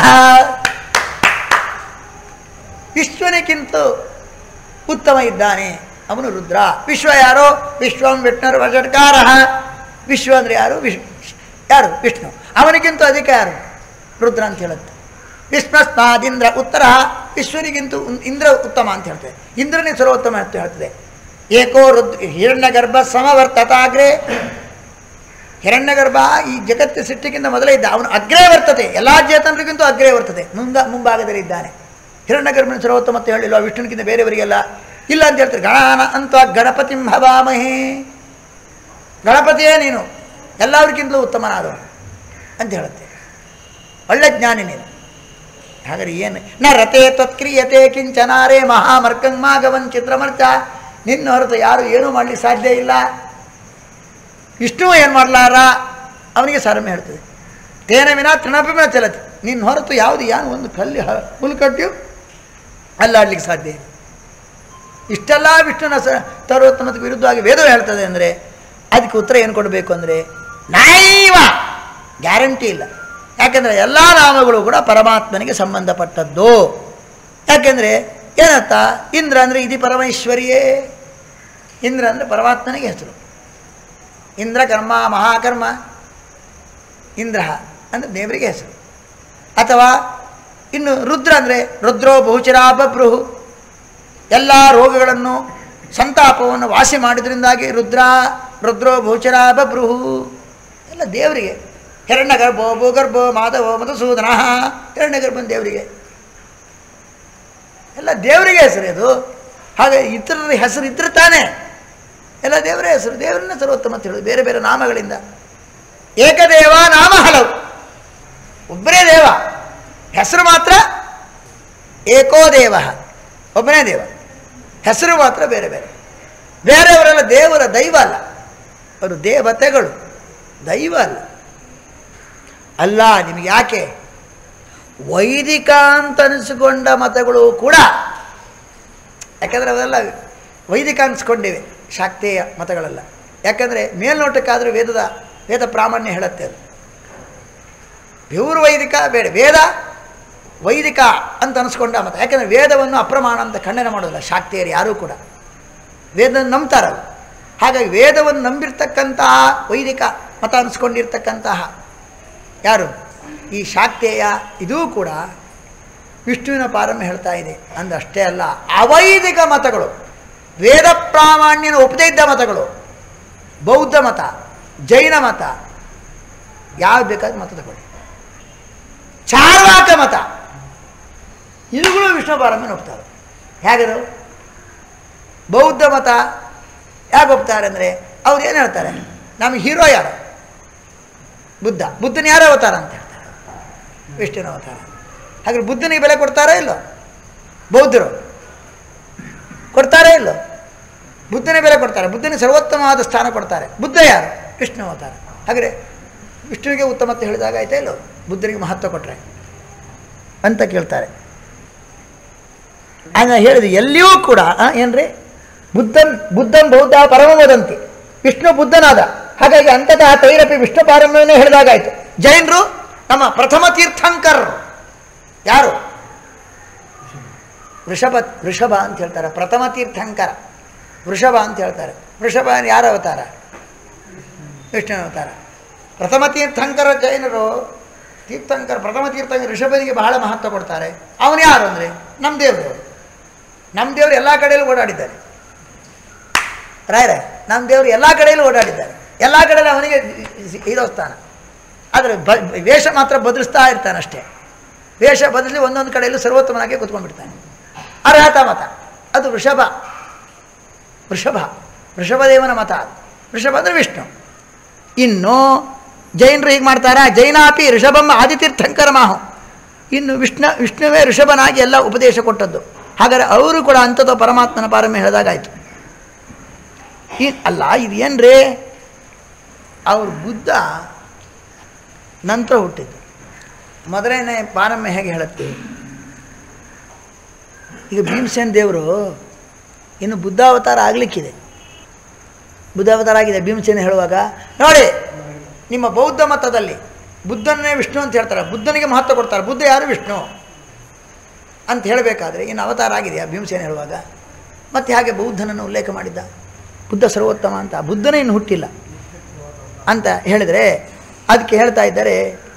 ವಿಶ್ವನಿಗಿಂತ ಉತ್ತಮ ಇದ್ದಾನೆ ಅವನು ರುದ್ರ ವಿಶ್ವ ಯಾರೋ ವಿಶ್ವಂ ವಿಷ್ಣುರ್ ವಷಟ್ಕಾರ ವಿಶ್ವ ಅಂದರೆ ಯಾರು ವಿಶ್ ಯಾರು ವಿಷ್ಣು ಅವನಿಗಿಂತ ಅಧಿಕ ಯಾರು ರುದ್ರ ಅಂತ ಹೇಳುತ್ತೆ ವಿಶ್ವಸ್ನಾದಿಂದ್ರ ಉತ್ತರ ವಿಶ್ವನಿಗಿಂತ ಉನ್- ಇಂದ್ರ ಉತ್ತಮ ಅಂತ ಹೇಳ್ತದೆ ಇಂದ್ರನೇ ಸರ್ವೋತ್ತಮ ಅಂತ ಹೇಳ್ತದೆ ಏಕೋ ರುದ್ ಹಿರಣ್ಯ ಗರ್ಭ ಸಮವರ್ತತಾಗ್ರೆ ಹಿರಣ್ಯಗರ್ಭ ಈ ಜಗತ್ತು ಸೃಷ್ಟಿಗಿಂತ ಮೊದಲೇ ಇದ್ದ ಅವನು ಅಗ್ರೇ ವರ್ತತೆ ಎಲ್ಲ ಚೇತನರಿಗಿಂತೂ ಅಗ್ರೇ ವರ್ತದೆ ಮುಂಗ ಮುಂಭಾಗದಲ್ಲಿ ಇದ್ದಾನೆ ಹಿರಣ್ಯಗರ್ಭನ ಸರ್ವೋತ್ತಮ ಅಂತ ಹೇಳಿಲ್ವ ವಿಷ್ಣುನಿಗಿಂತ ಬೇರೆಯವರಿಗೆಲ್ಲ ಇಲ್ಲ ಅಂತ ಹೇಳ್ತಾರೆ ಗಣಾನ ಅಂತ ಗಣಪತಿ ಹವಾಮಹೇ ಗಣಪತಿಯೇ ನೀನು ಎಲ್ಲರಿಗಿಂತಲೂ ಉತ್ತಮನಾದವನು ಅಂತ ಹೇಳುತ್ತೆ ಒಳ್ಳೆ ಜ್ಞಾನಿ ನೀನು ಹಾಗಾದ್ರೆ ಏನು ನ ರತೆ ತತ್ಕ್ರಿಯತೆ ಕಿಂಚನಾರೇ ಮಹಾಮರ್ಕಂಮಾಗವನ್ ಚಿತ್ರಮರ್ಚ ನಿನ್ನ ಹೊರತು ಯಾರು ಏನೂ ಮಾಡಲಿಕ್ಕೆ ಸಾಧ್ಯ ಇಲ್ಲ ವಿಷ್ಣು ಏನು ಮಾಡಲಾರ ಅವನಿಗೆ ಸಾರಮ್ಯ ಹೇಳ್ತದೆ ತೇನ ವಿನ ತೃಣಪಿನ ಚಲತಿ ನಿನ್ನ ಹೊರತು ಯಾವುದು ಯಾನು ಒಂದು ಕಲ್ಲಿ ಹ- ಹುಲ್ಲು ಕಟ್ಟಿಯು ಅಲ್ಲಾಡ್ಲಿಕ್ಕೆ ಸಾಧ್ಯ ಇಲ್ಲ ಇಷ್ಟೆಲ್ಲ ವಿಷ್ಣುನ ಸ ಸರ್ವೋತ್ತಮಕ್ಕೆ ವಿರುದ್ಧವಾಗಿ ವೇದವೇ ಹೇಳ್ತದೆ ಅಂದರೆ ಅದಕ್ಕೆ ಉತ್ತರ ಏನು ಕೊಡಬೇಕು ಅಂದರೆ ನೈವ ಗ್ಯಾರಂಟಿ ಇಲ್ಲ ಯಾಕೆಂದರೆ ಎಲ್ಲ ನಾಮಗಳು ಕೂಡ ಪರಮಾತ್ಮನಿಗೆ ಸಂಬಂಧಪಟ್ಟದ್ದು ಯಾಕೆಂದರೆ ಏನರ್ಥ ಇಂದ್ರ ಅಂದರೆ ಇದು ಪರಮೇಶ್ವರಿಯೇ ಇಂದ್ರ ಅಂದರೆ ಪರಮಾತ್ಮನಿಗೆ ಹೆಸರು ಇಂದ್ರ ಕರ್ಮ ಮಹಾಕರ್ಮ ಇಂದ್ರ ಅಂದರೆ ದೇವರಿಗೆ ಹೆಸರು ಅಥವಾ ಇನ್ನು ರುದ್ರ ಅಂದರೆ ರುದ್ರೋ ಬಹುಚಿರಾ ಬಭ್ರುಹು ಎಲ್ಲ ರೋಗಗಳನ್ನು ಸಂತಾಪವನ್ನು ವಾಸಿ ಮಾಡಿದ್ರಿಂದಾಗಿ ರುದ್ರ ರುದ್ರೋ ಬಹುಚಿರ ಬಭ್ರುಹು ಎಲ್ಲ ದೇವರಿಗೆ ಹಿರಣ್ಯ ಗರ್ಭೋ ಭೂಗರ್ಭೋ ಮಾಧವೋ ಮಧುಸೂದನ ಹಿರಣ್ಯ ಗರ್ಭನ್ ದೇವರಿಗೆ ಎಲ್ಲ ದೇವರಿಗೆ ಹೆಸರು ಇದು ಹಾಗೆ ಇತರರ ಹೆಸರು ಇದ್ರೆ ತಾನೇ ಎಲ್ಲ ದೇವರೇ ಹೆಸರು ದೇವರನ್ನ ಸರ್ವೋತ್ತಮ ಅಂತ ಹೇಳೋದು ಬೇರೆ ಬೇರೆ ನಾಮಗಳಿಂದ ಏಕದೇವ ನಾಮ ಹಲವು ಒಬ್ಬರೇ ದೇವ ಹೆಸರು ಮಾತ್ರ ಏಕೋ ದೇವ ಒಬ್ಬನೇ ದೇವ ಹೆಸರು ಮಾತ್ರ ಬೇರೆ ಬೇರೆ ಬೇರೆಯವರೆಲ್ಲ ದೇವರ ದೈವ ಅಲ್ಲ ಅವರು ದೇವತೆಗಳು ದೈವ ಅಲ್ಲ ಅಲ್ಲ ನಿಮಗೆ ಯಾಕೆ ವೈದಿಕ ಅಂತ ಅನಿಸಿಕೊಂಡ ಮತಗಳು ಕೂಡ ಯಾಕಂದರೆ ಅವೆಲ್ಲ ವೈದಿಕ ಅನಿಸ್ಕೊಂಡಿವೆ ಶಾಕ್ತೇಯ ಮತಗಳೆಲ್ಲ ಯಾಕಂದರೆ ಮೇಲ್ನೋಟಕ್ಕಾದರೆ ವೇದದ ವೇದ ಪ್ರಾಮಾಣ್ಯ ಹೇಳುತ್ತೆ ಅದು ಪ್ಯೂರ್ ವೈದಿಕ ಬೇಡ ವೇದ ವೈದಿಕ ಅಂತ ಅನಿಸ್ಕೊಂಡ ಮತ ಯಾಕಂದರೆ ವೇದವನ್ನು ಅಪ್ರಮಾಣ ಅಂತ ಖಂಡನೆ ಮಾಡೋದಿಲ್ಲ ಶಾಕ್ತಿಯರು ಯಾರೂ ಕೂಡ ವೇದ ನಂಬ್ತಾರಲ್ಲ ಹಾಗಾಗಿ ವೇದವನ್ನು ನಂಬಿರ್ತಕ್ಕಂತಹ ವೈದಿಕ ಮತ ಅನಿಸ್ಕೊಂಡಿರ್ತಕ್ಕಂತಹ ಯಾರು ಈ ಶಾಕ್ತೇಯ ಇದೂ ಕೂಡ ವಿಷ್ಣುವಿನ ಪಾರಮ್ಯ ಹೇಳ್ತಾ ಇದೆ ಅಂದಷ್ಟೇ ಅಲ್ಲ ಅವೈದಿಕ ಮತಗಳು ವೇದ ಪ್ರಾಮಾಣ್ಯನ ಒಪ್ಪದೇ ಇದ್ದ ಮತಗಳು ಬೌದ್ಧ ಮತ ಜೈನ ಮತ ಯಾವ್ದು ಬೇಕಾದ ಮತ ತಗೊಳ್ಳಿ ಚಾರ್ವಾಕ ಮತ ಇವುಗಳು ವಿಷ್ಣು ಪಾರಮ್ಯನ ಒಪ್ತಾರೆ ಹೇಗದು ಬೌದ್ಧ ಮತ ಯಾಕೆ ಒಪ್ತಾರೆ ಅಂದರೆ ಅವ್ರು ಏನು ಹೇಳ್ತಾರೆ ನಮಗೆ ಹೀರೋ ಯಾರು ಬುದ್ಧ ಬುದ್ಧನ ಯಾರು ಅವತಾರ ಅಂತ ಹೇಳ್ತಾರೆ ವಿಷ್ಣುವಿನ ಅವತಾರ ಹಾಗಾದ್ರೆ ಬುದ್ಧನಿಗೆ ಬೆಲೆ ಕೊಡ್ತಾರಾ ಇಲ್ಲೋ ಬೌದ್ಧರು ಕೊಡ್ತಾರಾ ಇಲ್ಲೋ ಬುದ್ಧನೇ ಬೆಲೆ ಕೊಡ್ತಾರೆ ಬುದ್ಧನಿಗೆ ಸರ್ವೋತ್ತಮವಾದ ಸ್ಥಾನ ಕೊಡ್ತಾರೆ ಬುದ್ಧ ಯಾರು ವಿಷ್ಣು ಅವತಾರ ಹಾಗಾದ್ರೆ ವಿಷ್ಣುವಿಗೆ ಉತ್ತಮತೆ ಹೇಳಿದಾಗ ಆಯ್ತಾ ಇಲ್ಲೋ ಬುದ್ಧನಿಗೆ ಮಹತ್ವ ಕೊಟ್ಟರೆ ಅಂತ ಕೇಳ್ತಾರೆ ಹಂಗ ಹೇಳಿದ ಎಲ್ಲಿಯೂ ಕೂಡ ಆ, ಏನ್ರಿ ಬುದ್ಧನ್ ಬುದ್ಧನ್ ಬೌದ್ಧ ಪರಮ ವದಂತಿ ವಿಷ್ಣು ಬುದ್ಧನಾದ ಹಾಗಾಗಿ ಅಂತತಃ ತೈರಪಿ ವಿಷ್ಣು ಪಾರಮ್ಯವನ್ನೇ ಹೇಳಿದಾಗಾಯ್ತು ಜೈನರು ನಮ್ಮ ಪ್ರಥಮ ತೀರ್ಥಂಕರ್ ಯಾರು ವೃಷಭ ವೃಷಭ ಅಂತ ಹೇಳ್ತಾರೆ ಪ್ರಥಮ ತೀರ್ಥಂಕರ ವೃಷಭ ಅಂತ ಹೇಳ್ತಾರೆ ವೃಷಭ ಯಾರ ಅವತಾರ ವಿಷ್ಣು ಅವತಾರ ಪ್ರಥಮ ತೀರ್ಥಂಕರ ಜೈನರು ತೀರ್ಥಂಕರ ಪ್ರಥಮ ತೀರ್ಥಂಕರ ಋಷಭನಿಗೆ ಬಹಳ ಮಹತ್ವ ಕೊಡ್ತಾರೆ ಅವನು ಯಾರು ಅಂದರೆ ನಮ್ಮ ದೇವರು ನಮ್ಮ ದೇವರು ಎಲ್ಲ ಕಡೆಯಲ್ಲೂ ಓಡಾಡಿದ್ದಾರೆ ರಾಯರೇ ನಮ್ಮ ದೇವರು ಎಲ್ಲ ಕಡೆಯಲ್ಲೂ ಓಡಾಡಿದ್ದಾರೆ ಎಲ್ಲ ಕಡೆಯಲ್ಲೂ ಅವನಿಗೆ ಇರೋ ಸ್ಥಾನ ಆದರೆ ಬ ವೇಷ ಮಾತ್ರ ಬದಲಿಸ್ತಾ ಇರ್ತಾನೆ ಅಷ್ಟೇ ವೇಷ ಬದಲಿ ಒಂದೊಂದು ಕಡೆಯಲ್ಲೂ ಸರ್ವೋತ್ತಮನಾಗಿ ಕೂತ್ಕೊಂಡ್ಬಿಡ್ತಾನೆ ಅರ್ಹತ ಮತ ಅದು ವೃಷಭ ವೃಷಭ ವೃಷಭದೇವನ ಮತ ಅದು ವೃಷಭ ಅಂದರೆ ವಿಷ್ಣು ಇನ್ನು ಜೈನರು ಹೀಗೆ ಮಾಡ್ತಾರಾ ಜೈನಾಪಿ ಋಷಭಂ ಆದಿತೀರ್ಥಂಕರ ಮಾಹು ಇನ್ನು ವಿಷ್ಣು ವಿಷ್ಣುವೇ ಋಷಭನಾಗಿ ಎಲ್ಲ ಉಪದೇಶ ಕೊಟ್ಟದ್ದು ಹಾಗಾದರೆ ಅವರು ಕೂಡ ಅಂಥದ್ದು ಪರಮಾತ್ಮನ ಪಾರಮ್ಯ ಹೇಳಿದಾಗಾಯ್ತು ಈ ಅಲ್ಲ ಇದು ಏನ್ರಿ ಅವ್ರ ಬುದ್ಧ ನಂತರ ಹುಟ್ಟಿದ್ದು ಮೊದಲನೇ ಪಾರಮ್ಯ ಹೇಗೆ ಹೇಳುತ್ತೆ ಈಗ ಭೀಮಸೇನ್ ದೇವರು ಇನ್ನು ಬುದ್ಧಾವತಾರ ಆಗಲಿಕ್ಕಿದೆ ಬುದ್ಧಾವತಾರ ಆಗಿದೆ ಭೀಮಸೇನ ಹೇಳುವಾಗ ನೋಡಿ ನಿಮ್ಮ ಬೌದ್ಧ ಮತದಲ್ಲಿ ಬುದ್ಧನೇ ವಿಷ್ಣು ಅಂತ ಹೇಳ್ತಾರೆ ಬುದ್ಧನಿಗೆ ಮಹತ್ವ ಕೊಡ್ತಾರೆ ಬುದ್ಧ ಯಾರು ವಿಷ್ಣು ಅಂತ ಹೇಳಬೇಕಾದ್ರೆ ಇನ್ನು ಅವತಾರ ಆಗಿದೆಯಾ ಭೀಮಸೇನ ಹೇಳುವಾಗ ಮತ್ತೆ ಹಾಗೆ ಬೌದ್ಧನನ್ನು ಉಲ್ಲೇಖ ಮಾಡಿದ್ದ ಬುದ್ಧ ಸರ್ವೋತ್ತಮ ಅಂತ ಬುದ್ಧನೇ ಇನ್ನು ಹುಟ್ಟಿಲ್ಲ ಅಂತ ಹೇಳಿದರೆ ಅದಕ್ಕೆ ಹೇಳ್ತಾ ಇದ್ದಾರೆ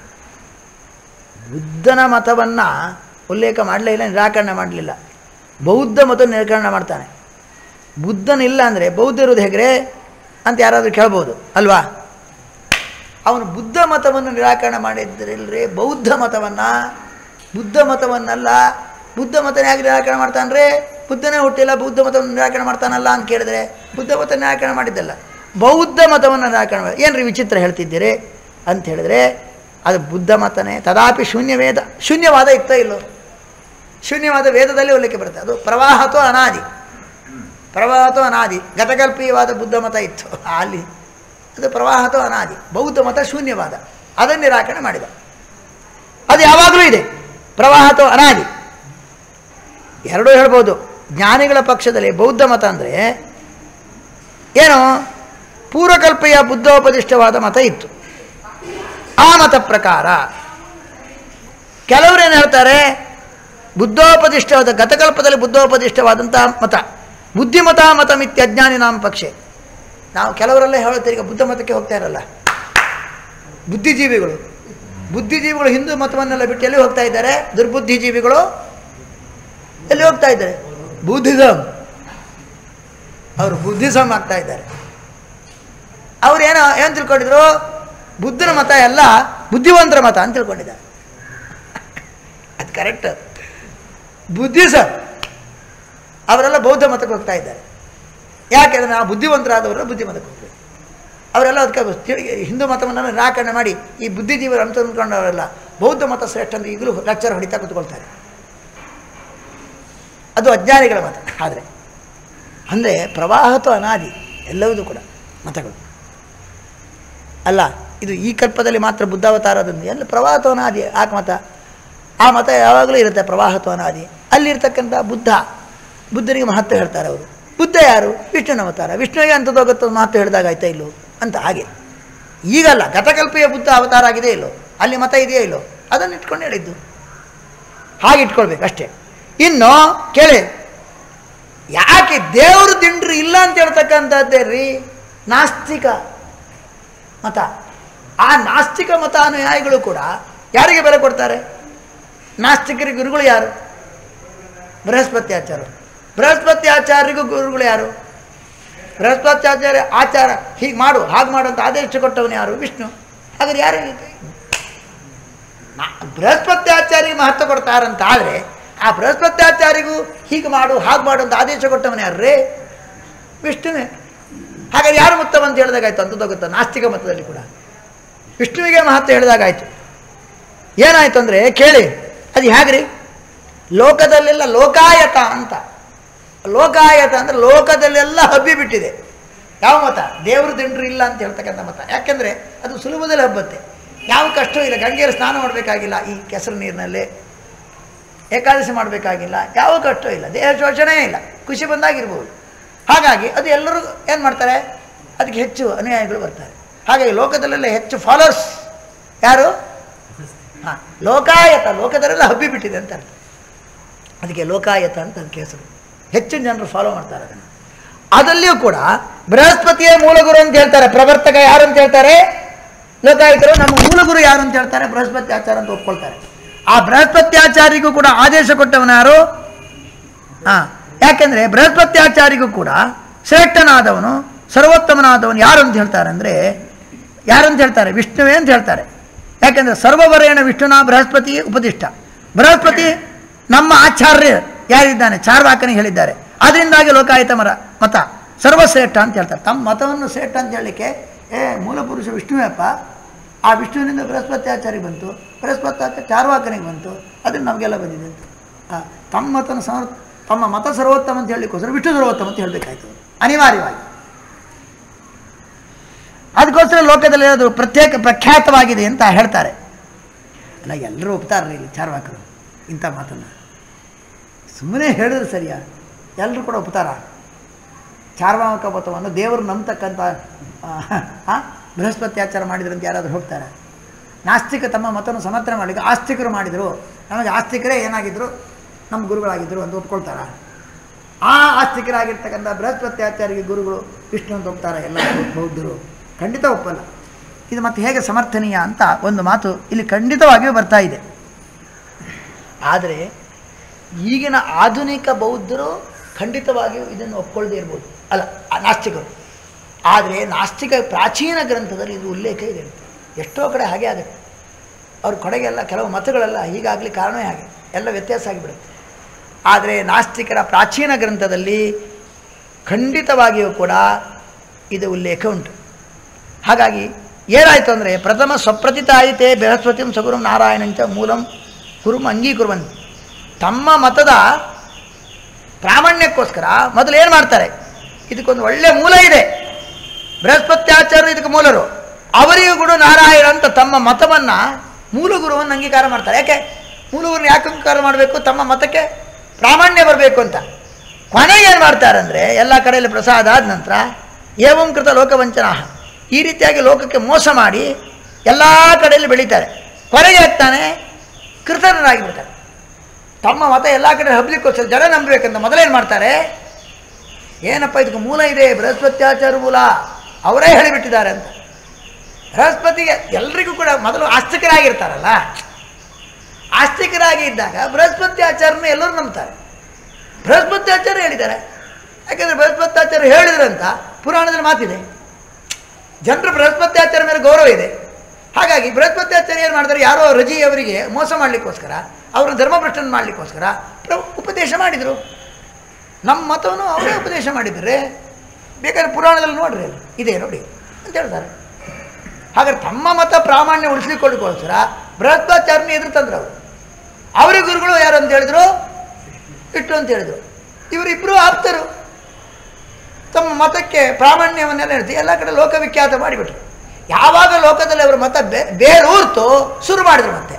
ಬುದ್ಧನ ಮತವನ್ನು ಉಲ್ಲೇಖ ಮಾಡಲೇ ಇಲ್ಲ ನಿರಾಕರಣೆ ಮಾಡಲಿಲ್ಲ ಬೌದ್ಧ ಮತ ನಿರಾಕರಣೆ ಮಾಡ್ತಾನೆ ಬುದ್ಧನಿಲ್ಲ ಅಂದರೆ ಬೌದ್ಧ ಇರೋದು ಹೇಗ್ರೆ ಅಂತ ಯಾರಾದರೂ ಕೇಳ್ಬೋದು ಅಲ್ವಾ ಅವನು ಬುದ್ಧ ಮತವನ್ನು ನಿರಾಕರಣೆ ಮಾಡಿದ್ರಿಲ್ರಿ ಬೌದ್ಧ ಮತವನ್ನು ಬುದ್ಧ ಮತವನ್ನಲ್ಲ ಬುದ್ಧ ಮತನ ಹೇಗೆ ನಿರಾಕರಣೆ ಮಾಡ್ತಾನ್ರೆ ಬುದ್ಧನೇ ಹುಟ್ಟಿಲ್ಲ ಬೌದ್ಧ ಮತವನ್ನು ನಿರಾಕರಣೆ ಮಾಡ್ತಾನಲ್ಲ ಅಂತ ಕೇಳಿದ್ರೆ ಬುದ್ಧ ಮತ ನಿರಾಕರಣೆ ಮಾಡಿದ್ದಲ್ಲ ಬೌದ್ಧ ಮತವನ್ನು ನಿರಾಕರಣೆ ಮಾಡಿ ಏನ್ರಿ ವಿಚಿತ್ರ ಹೇಳ್ತಿದ್ದೀರಿ ಅಂತ ಹೇಳಿದ್ರೆ ಅದು ಬುದ್ಧ ಮತನೇ ತದಾಪಿ ಶೂನ್ಯ ವೇದ ಶೂನ್ಯವಾದ ಇತ್ತ ಇಲ್ಲೋ ಶೂನ್ಯವಾದ ವೇದದಲ್ಲಿ ಉಲ್ಲೇಖ ಬರುತ್ತೆ ಅದು ಪ್ರವಾಹತೋ ಅನಾದಿ ಪ್ರವಾಹತೋ ಅನಾದಿ ಗತಕಲ್ಪೀಯವಾದ ಬುದ್ಧ ಮತ ಇತ್ತು ಅಲ್ಲಿ ಅದು ಪ್ರವಾಹತೋ ಅನಾದಿ ಬೌದ್ಧ ಮತ ಶೂನ್ಯವಾದ ಅದನ್ನು ನಿರಾಕರಣೆ ಮಾಡಿದ ಅದು ಯಾವಾಗಲೂ ಇದೆ ಪ್ರವಾಹತೋ ಅನಾದಿ ಎರಡೂ ಹೇಳ್ಬೋದು ಜ್ಞಾನಿಗಳ ಪಕ್ಷದಲ್ಲಿ ಬೌದ್ಧ ಮತ ಅಂದರೆ ಏನು ಪೂರ್ವಕಲ್ಪೆಯ ಬುದ್ಧೋಪದಿಷ್ಟವಾದ ಮತ ಇತ್ತು ಆ ಮತ ಪ್ರಕಾರ ಕೆಲವರು ಏನು ಹೇಳ್ತಾರೆ ಬುದ್ಧೋಪದಿಷ್ಟವಾದ ಗತಕಲ್ಪದಲ್ಲಿ ಬುದ್ಧೋಪದಿಷ್ಟವಾದಂಥ ಮತ ಬುದ್ಧಿಮತ ಮತ ಮಿತ್ಯಜ್ಞಾನಿ ನಾಮ ಪಕ್ಷೆ ನಾವು ಕೆಲವರೆಲ್ಲ ಹೇಳ್ತಾರೆ ಈಗ ಬುದ್ಧ ಮತಕ್ಕೆ ಹೋಗ್ತಾ ಇರಲ್ಲ ಬುದ್ಧಿಜೀವಿಗಳು ಬುದ್ಧಿಜೀವಿಗಳು ಹಿಂದೂ ಮತವನ್ನೆಲ್ಲ ಬಿಟ್ಟು ಎಲ್ಲಿ ಹೋಗ್ತಾ ಇದ್ದಾರೆ ದುರ್ಬುದ್ಧಿಜೀವಿಗಳು ಎಲ್ಲಿ ಹೋಗ್ತಾ ಇದ್ದಾರೆ ಬುದ್ಧಿಸಮ್ ಅವರು ಬುದ್ಧಿಸಮ್ ಆಗ್ತಾ ಇದ್ದಾರೆ ಅವ್ರು ಏನೋ ಏನು ತಿಳ್ಕೊಂಡಿದ್ರು ಬುದ್ಧನ ಮತ ಎಲ್ಲ ಬುದ್ಧಿವಂತರ ಮತ ಅಂತ ತಿಳ್ಕೊಂಡಿದ್ದಾರೆ ಅದು ಕರೆಕ್ಟ್ ಬುದ್ಧಿಸಮ್ ಅವರೆಲ್ಲ ಬೌದ್ಧ ಮತಕ್ಕೆ ಹೋಗ್ತಾ ಇದ್ದಾರೆ ಯಾಕೆಂದರೆ ನಾವು ಬುದ್ಧಿವಂತರಾದವರೆಲ್ಲ ಬುದ್ಧಿಮತಕ್ಕೆ ಹೋಗ್ಬೇಕು ಅವರೆಲ್ಲ ಅದಕ್ಕೆ ತಿಳಿ- ಹಿಂದೂ ಮತವನ್ನು ನಿರಾಕರಣೆ ಮಾಡಿ ಈ ಬುದ್ಧಿಜೀವರು ಅಂತ ಅಂದ್ಕೊಂಡವರೆಲ್ಲ ಬೌದ್ಧ ಮತ ಶ್ರೇಷ್ಠ ಅಂತ ಈಗಲೂ ಲೆಕ್ಚರ್ ಹೊಡಿತಾ ಕೂತ್ಕೊಳ್ತಾರೆ ಅದು ಅಜ್ಞಾನಿಗಳ ಮತ ಆದರೆ ಅಂದರೆ ಪ್ರವಾಹತು ಅನಾದಿ ಎಲ್ಲವೂ ಕೂಡ ಮತಗಳು ಅಲ್ಲ ಇದು ಈ ಕಲ್ಪದಲ್ಲಿ ಮಾತ್ರ ಬುದ್ಧಾವತಾರದಂದು ಎಲ್ಲ ಪ್ರವಾಹತು ಅನಾದಿ ಆ ಮತ ಆ ಮತ ಯಾವಾಗಲೂ ಇರುತ್ತೆ ಪ್ರವಾಹತು ಅನಾದಿ ಅಲ್ಲಿರ್ತಕ್ಕಂಥ ಬುದ್ಧ ಬುದ್ಧನಿಗೆ ಮಹತ್ವ ಹೇಳ್ತಾರೆ ಅವರು ಬುದ್ಧ ಯಾರು ವಿಷ್ಣುನ ಅವತಾರ ವಿಷ್ಣುವಿಗೆ ಅಂಥದ್ದು ಹೋಗುತ್ತೋ ಮಹತ್ವ ಹೇಳಿದಾಗ ಆಯ್ತಾ ಇಲ್ಲೋ ಅಂತ ಹಾಗೆ ಈಗಲ್ಲ ಗತಕಲ್ಪೆಯ ಬುದ್ಧ ಅವತಾರ ಆಗಿದೆ ಇಲ್ಲೋ ಅಲ್ಲಿ ಮತ ಇದೆಯೋ ಇಲ್ಲೋ ಅದನ್ನು ಇಟ್ಕೊಂಡು ಹೇಳಿದ್ದು ಹಾಗೆ ಇಟ್ಕೊಳ್ಬೇಕು ಅಷ್ಟೇ ಇನ್ನು ಕೇಳಿ ಯಾಕೆ ದೇವರು ದಿಂಡ್ರು ಇಲ್ಲ ಅಂತ ಹೇಳ್ತಕ್ಕಂಥದ್ದೇ ರೀ ನಾಸ್ತಿಕ ಮತ ಆ ನಾಸ್ತಿಕ ಮತ ಅನುಯಾಯಿಗಳು ಕೂಡ ಯಾರಿಗೆ ಬೆಲೆ ಕೊಡ್ತಾರೆ ನಾಸ್ತಿಕರಿಗೆ ಗುರುಗಳು ಯಾರು ಬೃಹಸ್ಪತಿ ಆಚಾರ್ಯರು ಬೃಹಸ್ಪತಿ ಆಚಾರ್ಯರಿಗೂ ಗುರುಗಳು ಯಾರು ಬೃಹಸ್ಪತಿ ಆಚಾರ್ಯ ಆಚಾರ ಹೀಗೆ ಮಾಡು ಹಾಗೆ ಮಾಡು ಅಂತ ಆದೇಶ ಕೊಟ್ಟವನು ಯಾರು ವಿಷ್ಣು ಹಾಗಾದ್ರೆ ಯಾರು ನಾ- ಬೃಹಸ್ಪತಿ ಆಚಾರ್ಯರಿಗೆ ಮಹತ್ವ ಕೊಡ್ತಾರಂತ ಆದರೆ ಆ ಬೃಹಸ್ಪತ್ಯಾಚಾರಿಗೂ ಹೀಗೆ ಮಾಡು ಹಾಗೆ ಮಾಡು ಅಂತ ಆದೇಶ ಕೊಟ್ಟವನೇ ಯಾರ್ರೇ ವಿಷ್ಣುವೇ ಹಾಗಾದ್ರೆ ಯಾರು ಉತ್ತಮ ಅಂತ ಹೇಳಿದಾಗಾಯ್ತು ಅಂಥದ್ದು ಗೊತ್ತಾ ನಾಸ್ತಿಕ ಮತದಲ್ಲಿ ಕೂಡ ವಿಷ್ಣುವಿಗೆ ಮಹತ್ವ ಹೇಳಿದಾಗಾಯ್ತು ಏನಾಯ್ತು ಅಂದರೆ ಕೇಳಿ ಅದು ಹೇಗ್ರಿ ಲೋಕದಲ್ಲೆಲ್ಲ ಲೋಕಾಯತ ಅಂತ ಲೋಕಾಯತ ಅಂದರೆ ಲೋಕದಲ್ಲೆಲ್ಲ ಹಬ್ಬಿಬಿಟ್ಟಿದೆ ಯಾವ ಮತ ದೇವರು ದಿಂಡ್ರು ಇಲ್ಲ ಅಂತ ಹೇಳ್ತಕ್ಕಂಥ ಮತ ಯಾಕೆಂದರೆ ಅದು ಸುಲಭದಲ್ಲಿ ಹಬ್ಬತ್ತೆ ಯಾವ ಕಷ್ಟ ಇಲ್ಲ ಗಂಗೆಯಲ್ಲಿ ಸ್ನಾನ ಮಾಡಬೇಕಾಗಿಲ್ಲ ಈ ಕೆಸರು ನೀರಿನಲ್ಲಿ ಏಕಾದಶಿ ಮಾಡಬೇಕಾಗಿಲ್ಲ ಯಾವ ಕಷ್ಟ ಇಲ್ಲ ದೇಹ ಶೋಷಣೆ ಇಲ್ಲ ಖುಷಿ ಬಂದಾಗಿರ್ಬೋದು ಹಾಗಾಗಿ ಅದು ಎಲ್ಲರೂ ಏನು ಮಾಡ್ತಾರೆ ಅದಕ್ಕೆ ಹೆಚ್ಚು ಅನುಯಾಯಿಗಳು ಬರ್ತಾರೆ ಹಾಗಾಗಿ ಲೋಕದಲ್ಲೆಲ್ಲ ಹೆಚ್ಚು ಫಾಲೋವರ್ಸ್ ಯಾರು ಹಾಂ ಲೋಕಾಯತ ಲೋಕದಲ್ಲೆಲ್ಲ ಹಬ್ಬಿಬಿಟ್ಟಿದೆ ಅಂತ ಅರ್ಥ ಅದಕ್ಕೆ ಲೋಕಾಯತ ಅಂತ ಅದಕ್ಕೆ ಹೆಸರು ಹೆಚ್ಚು ಜನರು ಫಾಲೋ ಮಾಡ್ತಾರೆ ಅದನ್ನು ಅದಲ್ಲಿಯೂ ಕೂಡ ಬೃಹಸ್ಪತಿಯೇ ಮೂಲಗುರು ಅಂತ ಹೇಳ್ತಾರೆ ಪ್ರವರ್ತಕ ಯಾರು ಅಂತ ಹೇಳ್ತಾರೆ ಲೋಕಾಯುತರು ನಮ್ಮ ಮೂಲಗುರು ಯಾರು ಅಂತ ಹೇಳ್ತಾರೆ ಬೃಹಸ್ಪತಿ ಆಚಾರ ಅಂತ ಒಪ್ಕೊಳ್ತಾರೆ ಆ ಬೃಹಸ್ಪತ್ಯಾಚಾರಿಗೂ ಕೂಡ ಆದೇಶ ಕೊಟ್ಟವನು ಯಾರು ಹಾಂ ಯಾಕೆಂದರೆ ಬೃಹಸ್ಪತ್ಯಾಚಾರಿಗೂ ಕೂಡ ಶ್ರೇಷ್ಠನಾದವನು ಸರ್ವೋತ್ತಮನಾದವನು ಯಾರು ಅಂತ ಹೇಳ್ತಾರೆ ಅಂದರೆ ಯಾರು ಅಂತ ಹೇಳ್ತಾರೆ ವಿಷ್ಣುವೇ ಅಂತ ಹೇಳ್ತಾರೆ ಯಾಕೆಂದರೆ ಸರ್ವವರೇಣ ವಿಷ್ಣುನ ಬೃಹಸ್ಪತಿ ಉಪದಿಷ್ಟ ಬೃಹಸ್ಪತಿ ನಮ್ಮ ಆಚಾರ್ಯ ಯಾರಿದ್ದಾನೆ ಚಾರ್ವಾಕನಿಗೆ ಹೇಳಿದ್ದಾರೆ ಅದರಿಂದಾಗಿ ಲೋಕಾಯತ ಮರ ಮತ ಸರ್ವಶ್ರೇಷ್ಠ ಅಂತ ಹೇಳ್ತಾರೆ ತಮ್ಮ ಮತವನ್ನು ಶ್ರೇಷ್ಠ ಅಂತ ಹೇಳಲಿಕ್ಕೆ ಏ ಮೂಲಪುರುಷ ವಿಷ್ಣುವಪ್ಪ ಆ ವಿಷ್ಣುವಿನಿಂದ ಬೃಹಸ್ಪತ್ಯಾಚಾರಿ ಬಂತು ಬೃಹಸ್ಪತ್ಯಾಚಾರ್ಯ ಚಾರ್ವಾಕನಿಗೆ ಬಂತು ಅದನ್ನು ನಮಗೆಲ್ಲ ಬಂದಿದೆ ಅಂತ ಆ, ತಮ್ಮ ಮತನ ಸರ್ ತಮ್ಮ ಮತ ಸರ್ವೋತ್ತಮ ಅಂತ ಹೇಳಲಿಕ್ಕೋಸ್ಕರ ವಿಷ್ಣು ಸರ್ವೋತ್ತಮ ಅಂತ ಹೇಳಬೇಕಾಯ್ತು ಅನಿವಾರ್ಯವಾಗಿ ಅದಕ್ಕೋಸ್ಕರ ಲೋಕದಲ್ಲಿ ಅದು ಪ್ರತ್ಯೇಕ ಪ್ರಖ್ಯಾತವಾಗಿದೆ ಅಂತ ಹೇಳ್ತಾರೆ ಅಲ್ಲ ಎಲ್ಲರೂ ಒಪ್ತಾರ್ರಿ ಇಲ್ಲಿ ಚಾರ್ವಾಕರು ಇಂಥ ಮಾತನ್ನು ಸುಮ್ಮನೆ ಹೇಳಿದ್ರೆ ಸರಿಯಾ ಎಲ್ಲರೂ ಕೂಡ ಒಪ್ತಾರ ಚಾರ್ವಾಕ ಮತವನ್ನು ದೇವರು ನಂಬತಕ್ಕಂಥ ಆ, ಬೃಹಸ್ಪತ್ಯಾಚಾರ ಮಾಡಿದ್ರಂತ ಯಾರಾದರೂ ಹೋಗ್ತಾರೆ ನಾಸ್ತಿಕ ತಮ್ಮ ಮತವನ್ನು ಸಮರ್ಥನೆ ಮಾಡಲಿಕ್ಕೆ ಆಸ್ತಿಕರು ಮಾಡಿದರು ನಮಗೆ ಆಸ್ತಿಕರೇ ಏನಾಗಿದ್ದರು ನಮ್ಮ ಗುರುಗಳಾಗಿದ್ದರು ಅಂತ ಒಪ್ಕೊಳ್ತಾರ ಆ ಆಸ್ತಿಕರಾಗಿರ್ತಕ್ಕಂಥ ಬೃಹಸ್ಪತ್ಯಾಚಾರ್ಯ ಗುರುಗಳು ವಿಷ್ಣು ಅಂತ ಒಪ್ತಾರೆ ಎಲ್ಲ ಬೌದ್ಧರು ಖಂಡಿತ ಒಪ್ಪಲ್ಲ ಇದು ಮತ್ತೆ ಹೇಗೆ ಸಮರ್ಥನೀಯ ಅಂತ ಒಂದು ಮಾತು ಇಲ್ಲಿ ಖಂಡಿತವಾಗಿಯೂ ಬರ್ತಾ ಇದೆ ಆದರೆ ಈಗಿನ ಆಧುನಿಕ ಬೌದ್ಧರು ಖಂಡಿತವಾಗಿಯೂ ಇದನ್ನು ಒಪ್ಕೊಳ್ಳದೇ ಇರ್ಬೋದು ಅಲ್ಲ ಆ ನಾಸ್ತಿಕರು ಆದರೆ ನಾಸ್ತಿಕ ಪ್ರಾಚೀನ ಗ್ರಂಥದಲ್ಲಿ ಇದು ಉಲ್ಲೇಖ ಇದೆ ಅಂತ ಎಷ್ಟೋ ಕಡೆ ಹಾಗೆ ಆಗುತ್ತೆ ಅವ್ರ ಕಡೆಗೆಲ್ಲ ಕೆಲವು ಮತಗಳೆಲ್ಲ ಹೀಗಾಗಲಿ ಕಾರಣವೇ ಹಾಗೆ ಎಲ್ಲ ವ್ಯತ್ಯಾಸ ಆಗಿಬಿಡುತ್ತೆ ಆದರೆ ನಾಸ್ತಿಕರ ಪ್ರಾಚೀನ ಗ್ರಂಥದಲ್ಲಿ ಖಂಡಿತವಾಗಿಯೂ ಕೂಡ ಇದು ಉಲ್ಲೇಖ ಉಂಟು ಹಾಗಾಗಿ ಏನಾಯಿತು ಅಂದರೆ ಪ್ರಥಮ ಸ್ವಪ್ರತಿತಾಯಿತೆ ಬೃಹಸ್ಪತಿಂ ಸಗುರುಂ ನಾರಾಯಣಂಚ ಮೂಲಂ ಕುರುಂ ಅಂಗೀಕುರುವಂತ ತಮ್ಮ ಮತದ ಪ್ರಾಮಾಣ್ಯಕ್ಕೋಸ್ಕರ ಮೊದಲು ಏನು ಮಾಡ್ತಾರೆ ಇದಕ್ಕೊಂದು ಒಳ್ಳೆಯ ಮೂಲ ಇದೆ ಬೃಹಸ್ಪತ್ಯಾಚಾರ್ಯರು ಇದಕ್ಕೆ ಮೂಲರು ಅವರಿಗೂ ಕೂಡ ನಾರಾಯಣ ಅಂತ ತಮ್ಮ ಮತವನ್ನು ಮೂಲ ಗುರುವನ್ನು ಅಂಗೀಕಾರ ಮಾಡ್ತಾರೆ ಯಾಕೆ ಮೂಲ ಗುರುವನ್ನು ಯಾಕೆ ಅಂಗೀಕಾರ ಮಾಡಬೇಕು ತಮ್ಮ ಮತಕ್ಕೆ ಪ್ರಾಮಾಣ್ಯ ಬರಬೇಕು ಅಂತ ಕೊನೆಗೆ ಏನು ಮಾಡ್ತಾರೆ ಅಂದರೆ ಎಲ್ಲ ಕಡೆಯಲ್ಲಿ ಪ್ರಸಾದ ಆದ ನಂತರ ಏವಂ ಕೃತ ಲೋಕವಂಚನ ಈ ರೀತಿಯಾಗಿ ಲೋಕಕ್ಕೆ ಮೋಸ ಮಾಡಿ ಎಲ್ಲ ಕಡೆಯಲ್ಲಿ ಬೆಳೀತಾರೆ ಕೊನೆಗೆ ಆಗ್ತಾನೆ ಕೃತಜ್ಞರಾಗಿ ಬಿಡ್ತಾರೆ ತಮ್ಮ ಮತ ಎಲ್ಲ ಕಡೆ ಹಬ್ಲಿಕ್ಕೋಸ್ಕರ ಜನ ನಂಬಬೇಕಂತ ಮೊದಲೇನು ಮಾಡ್ತಾರೆ ಏನಪ್ಪ ಇದಕ್ಕೆ ಮೂಲ ಇದೆ ಬೃಹಸ್ಪತ್ಯಾಚಾರ ಮೂಲ ಅವರೇ ಹೇಳಿಬಿಟ್ಟಿದ್ದಾರೆ ಅಂತ ಬೃಹಸ್ಪತಿಗೆ ಎಲ್ರಿಗೂ ಕೂಡ ಮೊದಲು ಆಸ್ತಿಕರಾಗಿರ್ತಾರಲ್ಲ ಆಸ್ತಿಕರಾಗಿ ಇದ್ದಾಗ ಬೃಹಸ್ಪತ್ಯಾಚಾರನ ಎಲ್ಲರೂ ನಂಬ್ತಾರೆ ಬೃಹಸ್ಪತ್ಯಾಚಾರ್ಯ ಹೇಳಿದ್ದಾರೆ ಯಾಕೆಂದರೆ ಬೃಹಸ್ಪತ್ಯಾಚಾರ್ಯ ಹೇಳಿದ್ರಂತ ಪುರಾಣದಲ್ಲಿ ಮಾತಿದೆ ಜನರು ಬೃಹಸ್ಪತ್ಯಾಚಾರ ಮೇಲೆ ಗೌರವ ಇದೆ ಹಾಗಾಗಿ ಬೃಹಸ್ಪತ್ಯಾಚಾರ್ಯ ಏನು ಮಾಡ್ತಾರೆ ಯಾರೋ ರಜಿ ಅವರಿಗೆ ಮೋಸ ಮಾಡಲಿಕ್ಕೋಸ್ಕರ ಅವ್ರನ್ನ ಧರ್ಮಭ್ರಷ್ಟನ ಮಾಡಲಿಕ್ಕೋಸ್ಕರ ಪ್ರ ಉಪದೇಶ ಮಾಡಿದರು ನಮ್ಮ ಮತವನ್ನು ಅವರೇ ಉಪದೇಶ ಮಾಡಿದ್ದಾರೆ ಬೇಕಾದ್ರೆ ಪುರಾಣದಲ್ಲಿ ನೋಡ್ರಿ ಅಲ್ಲಿ ಇದೆ ನೋಡಿ ಅಂತ ಹೇಳ್ತಾರೆ ಹಾಗಾದ್ರೆ ತಮ್ಮ ಮತ ಪ್ರಾಮಾಣ್ಯ ಉಳಿಸ್ಲಿಕ್ಕೊಳ್ಳಿಕ್ಕೋಸ್ಕರ ಬೃಹಸ್ಪತ್ಯಾಚಾರನ ಎದುರು ತಂದ್ರು ಅವರು ಅವರ ಗುರುಗಳು ಯಾರು ಅಂತ ಹೇಳಿದ್ರು ಇಟ್ಟು ಅಂತ ಹೇಳಿದ್ರು ಇವರಿಬ್ಬರು ಆಪ್ತರು ತಮ್ಮ ಮತಕ್ಕೆ ಪ್ರಾಮಾಣ್ಯವನ್ನೆಲ್ಲ ಹೇಳ್ತೀವಿ ಎಲ್ಲ ಕಡೆ ಲೋಕವಿಖ್ಯಾತ ಮಾಡಿಬಿಟ್ರು ಯಾವಾಗ ಲೋಕದಲ್ಲಿ ಅವರ ಮತ ಬೇ ಬೇರೂರ್ತು ಶುರು ಮಾಡಿದ್ರು ಮತ್ತೆ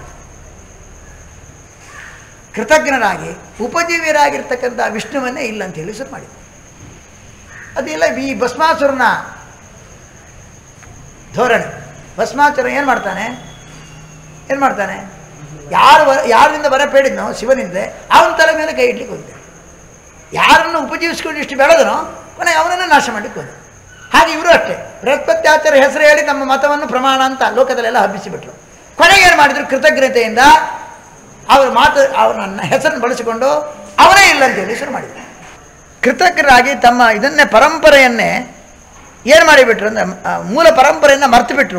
ಕೃತಜ್ಞರಾಗಿ ಉಪಜೀವಿಯರಾಗಿರ್ತಕ್ಕಂಥ ವಿಷ್ಣುವನ್ನೇ ಇಲ್ಲ ಅಂತ ಹೇಳಿ ಶುರು ಮಾಡಿದ್ರು ಅದೆಲ್ಲ ಈ ಭಸ್ಮಾಸುರನ ಧೋರಣೆ ಭಸ್ಮಾಸುರ ಏನು ಮಾಡ್ತಾನೆ ಏನು ಮಾಡ್ತಾನೆ ಯಾರು ವರ ಯಾರಿಂದ ವರ ಬೇಡಿದ್ನೋ ಶಿವನಿಂದ ಅವನ ತಲೆ ಮೇಲೆ ಕೈ ಇಡ್ಲಿಕ್ಕೆ ಹೋಗಿದೆ ಯಾರನ್ನು ಉಪಜೀವಿಸ್ಕೊಂಡು ಇಷ್ಟು ಬೆಳೆದನೋ ಕೊನೆಗೆ ಅವನನ್ನು ನಾಶ ಮಾಡಲಿಕ್ಕೆ ಹೋದ ಹಾಗೆ ಇವರು ಅಷ್ಟೇ ಬೃಹಸ್ಪತ್ಯಾಚಾರ ಹೆಸರು ಹೇಳಿ ನಮ್ಮ ಮತವನ್ನು ಪ್ರಮಾಣ ಅಂತ ಲೋಕದಲ್ಲೆಲ್ಲ ಹಬ್ಬಿಸಿಬಿಟ್ರು ಕೊನೆಗೆ ಏನು ಮಾಡಿದ್ರು ಕೃತಜ್ಞತೆಯಿಂದ ಅವರ ಮಾತು ಅವನ ಹೆಸರನ್ನು ಬಳಸಿಕೊಂಡು ಅವನೇ ಇಲ್ಲ ಅಂತ ಹೇಳಿ ಶುರು ಮಾಡಿದ್ರು ಕೃತಜ್ಞರಾಗಿ ತಮ್ಮ ಇದನ್ನೇ ಪರಂಪರೆಯನ್ನೇ ಏನು ಮಾಡಿಬಿಟ್ರು ಅಂದರೆ ಆ ಮೂಲ ಪರಂಪರೆಯನ್ನು ಮರ್ತು ಬಿಟ್ರು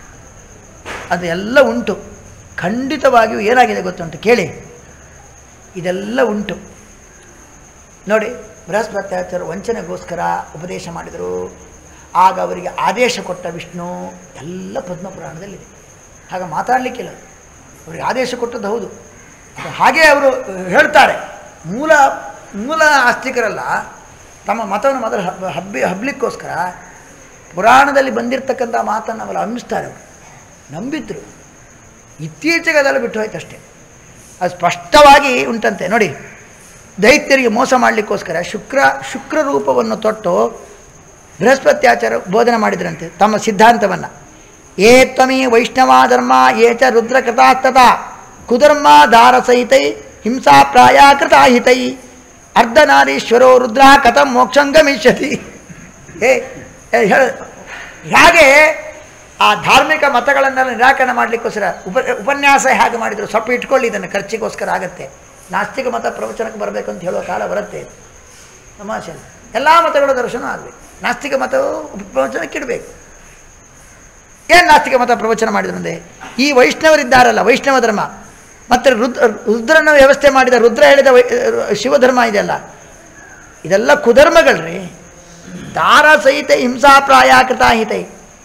ಅದು ಎಲ್ಲ ಉಂಟು ಖಂಡಿತವಾಗಿಯೂ ಏನಾಗಿದೆ ಗೊತ್ತುಂಟು ಕೇಳಿ ಇದೆಲ್ಲ ಉಂಟು ನೋಡಿ ಬೃಹಸ್ಪತ್ಯಾಚಾರ್ಯರು ವಂಚನೆಗೋಸ್ಕರ ಉಪದೇಶ ಮಾಡಿದರು ಆಗ ಅವರಿಗೆ ಆದೇಶ ಕೊಟ್ಟ ವಿಷ್ಣು ಎಲ್ಲ ಪದ್ಮಪುರಾಣದಲ್ಲಿದೆ ಹಾಗೆ ಮಾತಾಡಲಿಕ್ಕಿಲ್ಲ ಅವರಿಗೆ ಆದೇಶ ಕೊಟ್ಟದ್ದು ಹೌದು ಹಾಗೆ ಅವರು ಹೇಳ್ತಾರೆ ಮೂಲ ಮೂಲ ಆಸ್ತಿಕರಲ್ಲ ತಮ್ಮ ಮತವನ್ನು ಮೊದಲು ಹಬ್ ಹಬ್ಬಿ ಹಬ್ಬಲಿಕ್ಕೋಸ್ಕರ ಪುರಾಣದಲ್ಲಿ ಬಂದಿರತಕ್ಕಂಥ ಮಾತನ್ನು ಅವರು ಅಂಬಿಸ್ತಾರೆ ಅವರು ನಂಬಿದ್ರು ಇತ್ತೀಚೆಗೆ ಅದೆಲ್ಲ ಬಿಟ್ಟು ಹೋಯ್ತು ಅಷ್ಟೇ ಅದು ಸ್ಪಷ್ಟವಾಗಿ ಉಂಟಂತೆ ನೋಡಿ ದೈತ್ಯರಿಗೆ ಮೋಸ ಮಾಡಲಿಕ್ಕೋಸ್ಕರ ಶುಕ್ರ ಶುಕ್ರ ರೂಪವನ್ನು ತೊಟ್ಟು ಬೃಹಸ್ಪತ್ಯಾಚಾರ ಬೋಧನೆ ಮಾಡಿದ್ರಂತೆ ತಮ್ಮ ಸಿದ್ಧಾಂತವನ್ನು ಏ ತ್ವಮಿ ವೈಷ್ಣವ ಧರ್ಮ ಏ ಚ ರುದ್ರಕೃತಾಸ್ತತ ಕುಧರ್ಮ ದಾರ ಸಹಿತೈ ಹಿಂಸಾ ಪ್ರಾಯಾಕೃತ ಹಿತೈ ಅರ್ಧನಾರೀಶ್ವರೋ ರುದ್ರ ಕಥಂ ಮೋಕ್ಷಂ ಗಮಿಷ್ಯತಿ ಏ ಏ, ಹೇಳ ಹೇಗೆ ಆ ಧಾರ್ಮಿಕ ಮತಗಳನ್ನೆಲ್ಲ ನಿರಾಕರಣೆ ಮಾಡಲಿಕ್ಕೋಸ್ಕರ ಉಪ ಉಪನ್ಯಾಸ ಹೇಗೆ ಮಾಡಿದರು ಸ್ವಲ್ಪ ಇಟ್ಕೊಳ್ಳಿ ಇದನ್ನು ಖರ್ಚಿಗೋಸ್ಕರ ಆಗತ್ತೆ ನಾಸ್ತಿಕ ಮತ ಪ್ರವಚನಕ್ಕೆ ಬರಬೇಕು ಅಂತ ಹೇಳುವ ಕಾಲ ಬರುತ್ತೆ ತಮಾಷೆ ಎಲ್ಲ ಮತಗಳ ದರ್ಶನ ಆಗಬೇಕು ನಾಸ್ತಿಕ ಮತವು ಪ್ರವಚನಕ್ಕೆ ಇಡಬೇಕು ಏನು ನಾಸ್ತಿಕ ಮತ ಪ್ರವಚನ ಮಾಡಿದ್ರಂದೆ ಈ ವೈಷ್ಣವರಿದ್ದಾರಲ್ಲ ವೈಷ್ಣವ ಧರ್ಮ ಮತ್ತು ರುದ್ರ ರುದ್ರನ ವ್ಯವಸ್ಥೆ ಮಾಡಿದ ರುದ್ರ ಹೇಳಿದ ವೈ ಶಿವಧರ್ಮ ಇದೆಯಲ್ಲ ಇದೆಲ್ಲ ಕುಧರ್ಮಗಳ್ರಿ ದಾರ ಸಹಿತ ಹಿಂಸಾಪ್ರಾಯಾಕೃತ ಹಿತೈ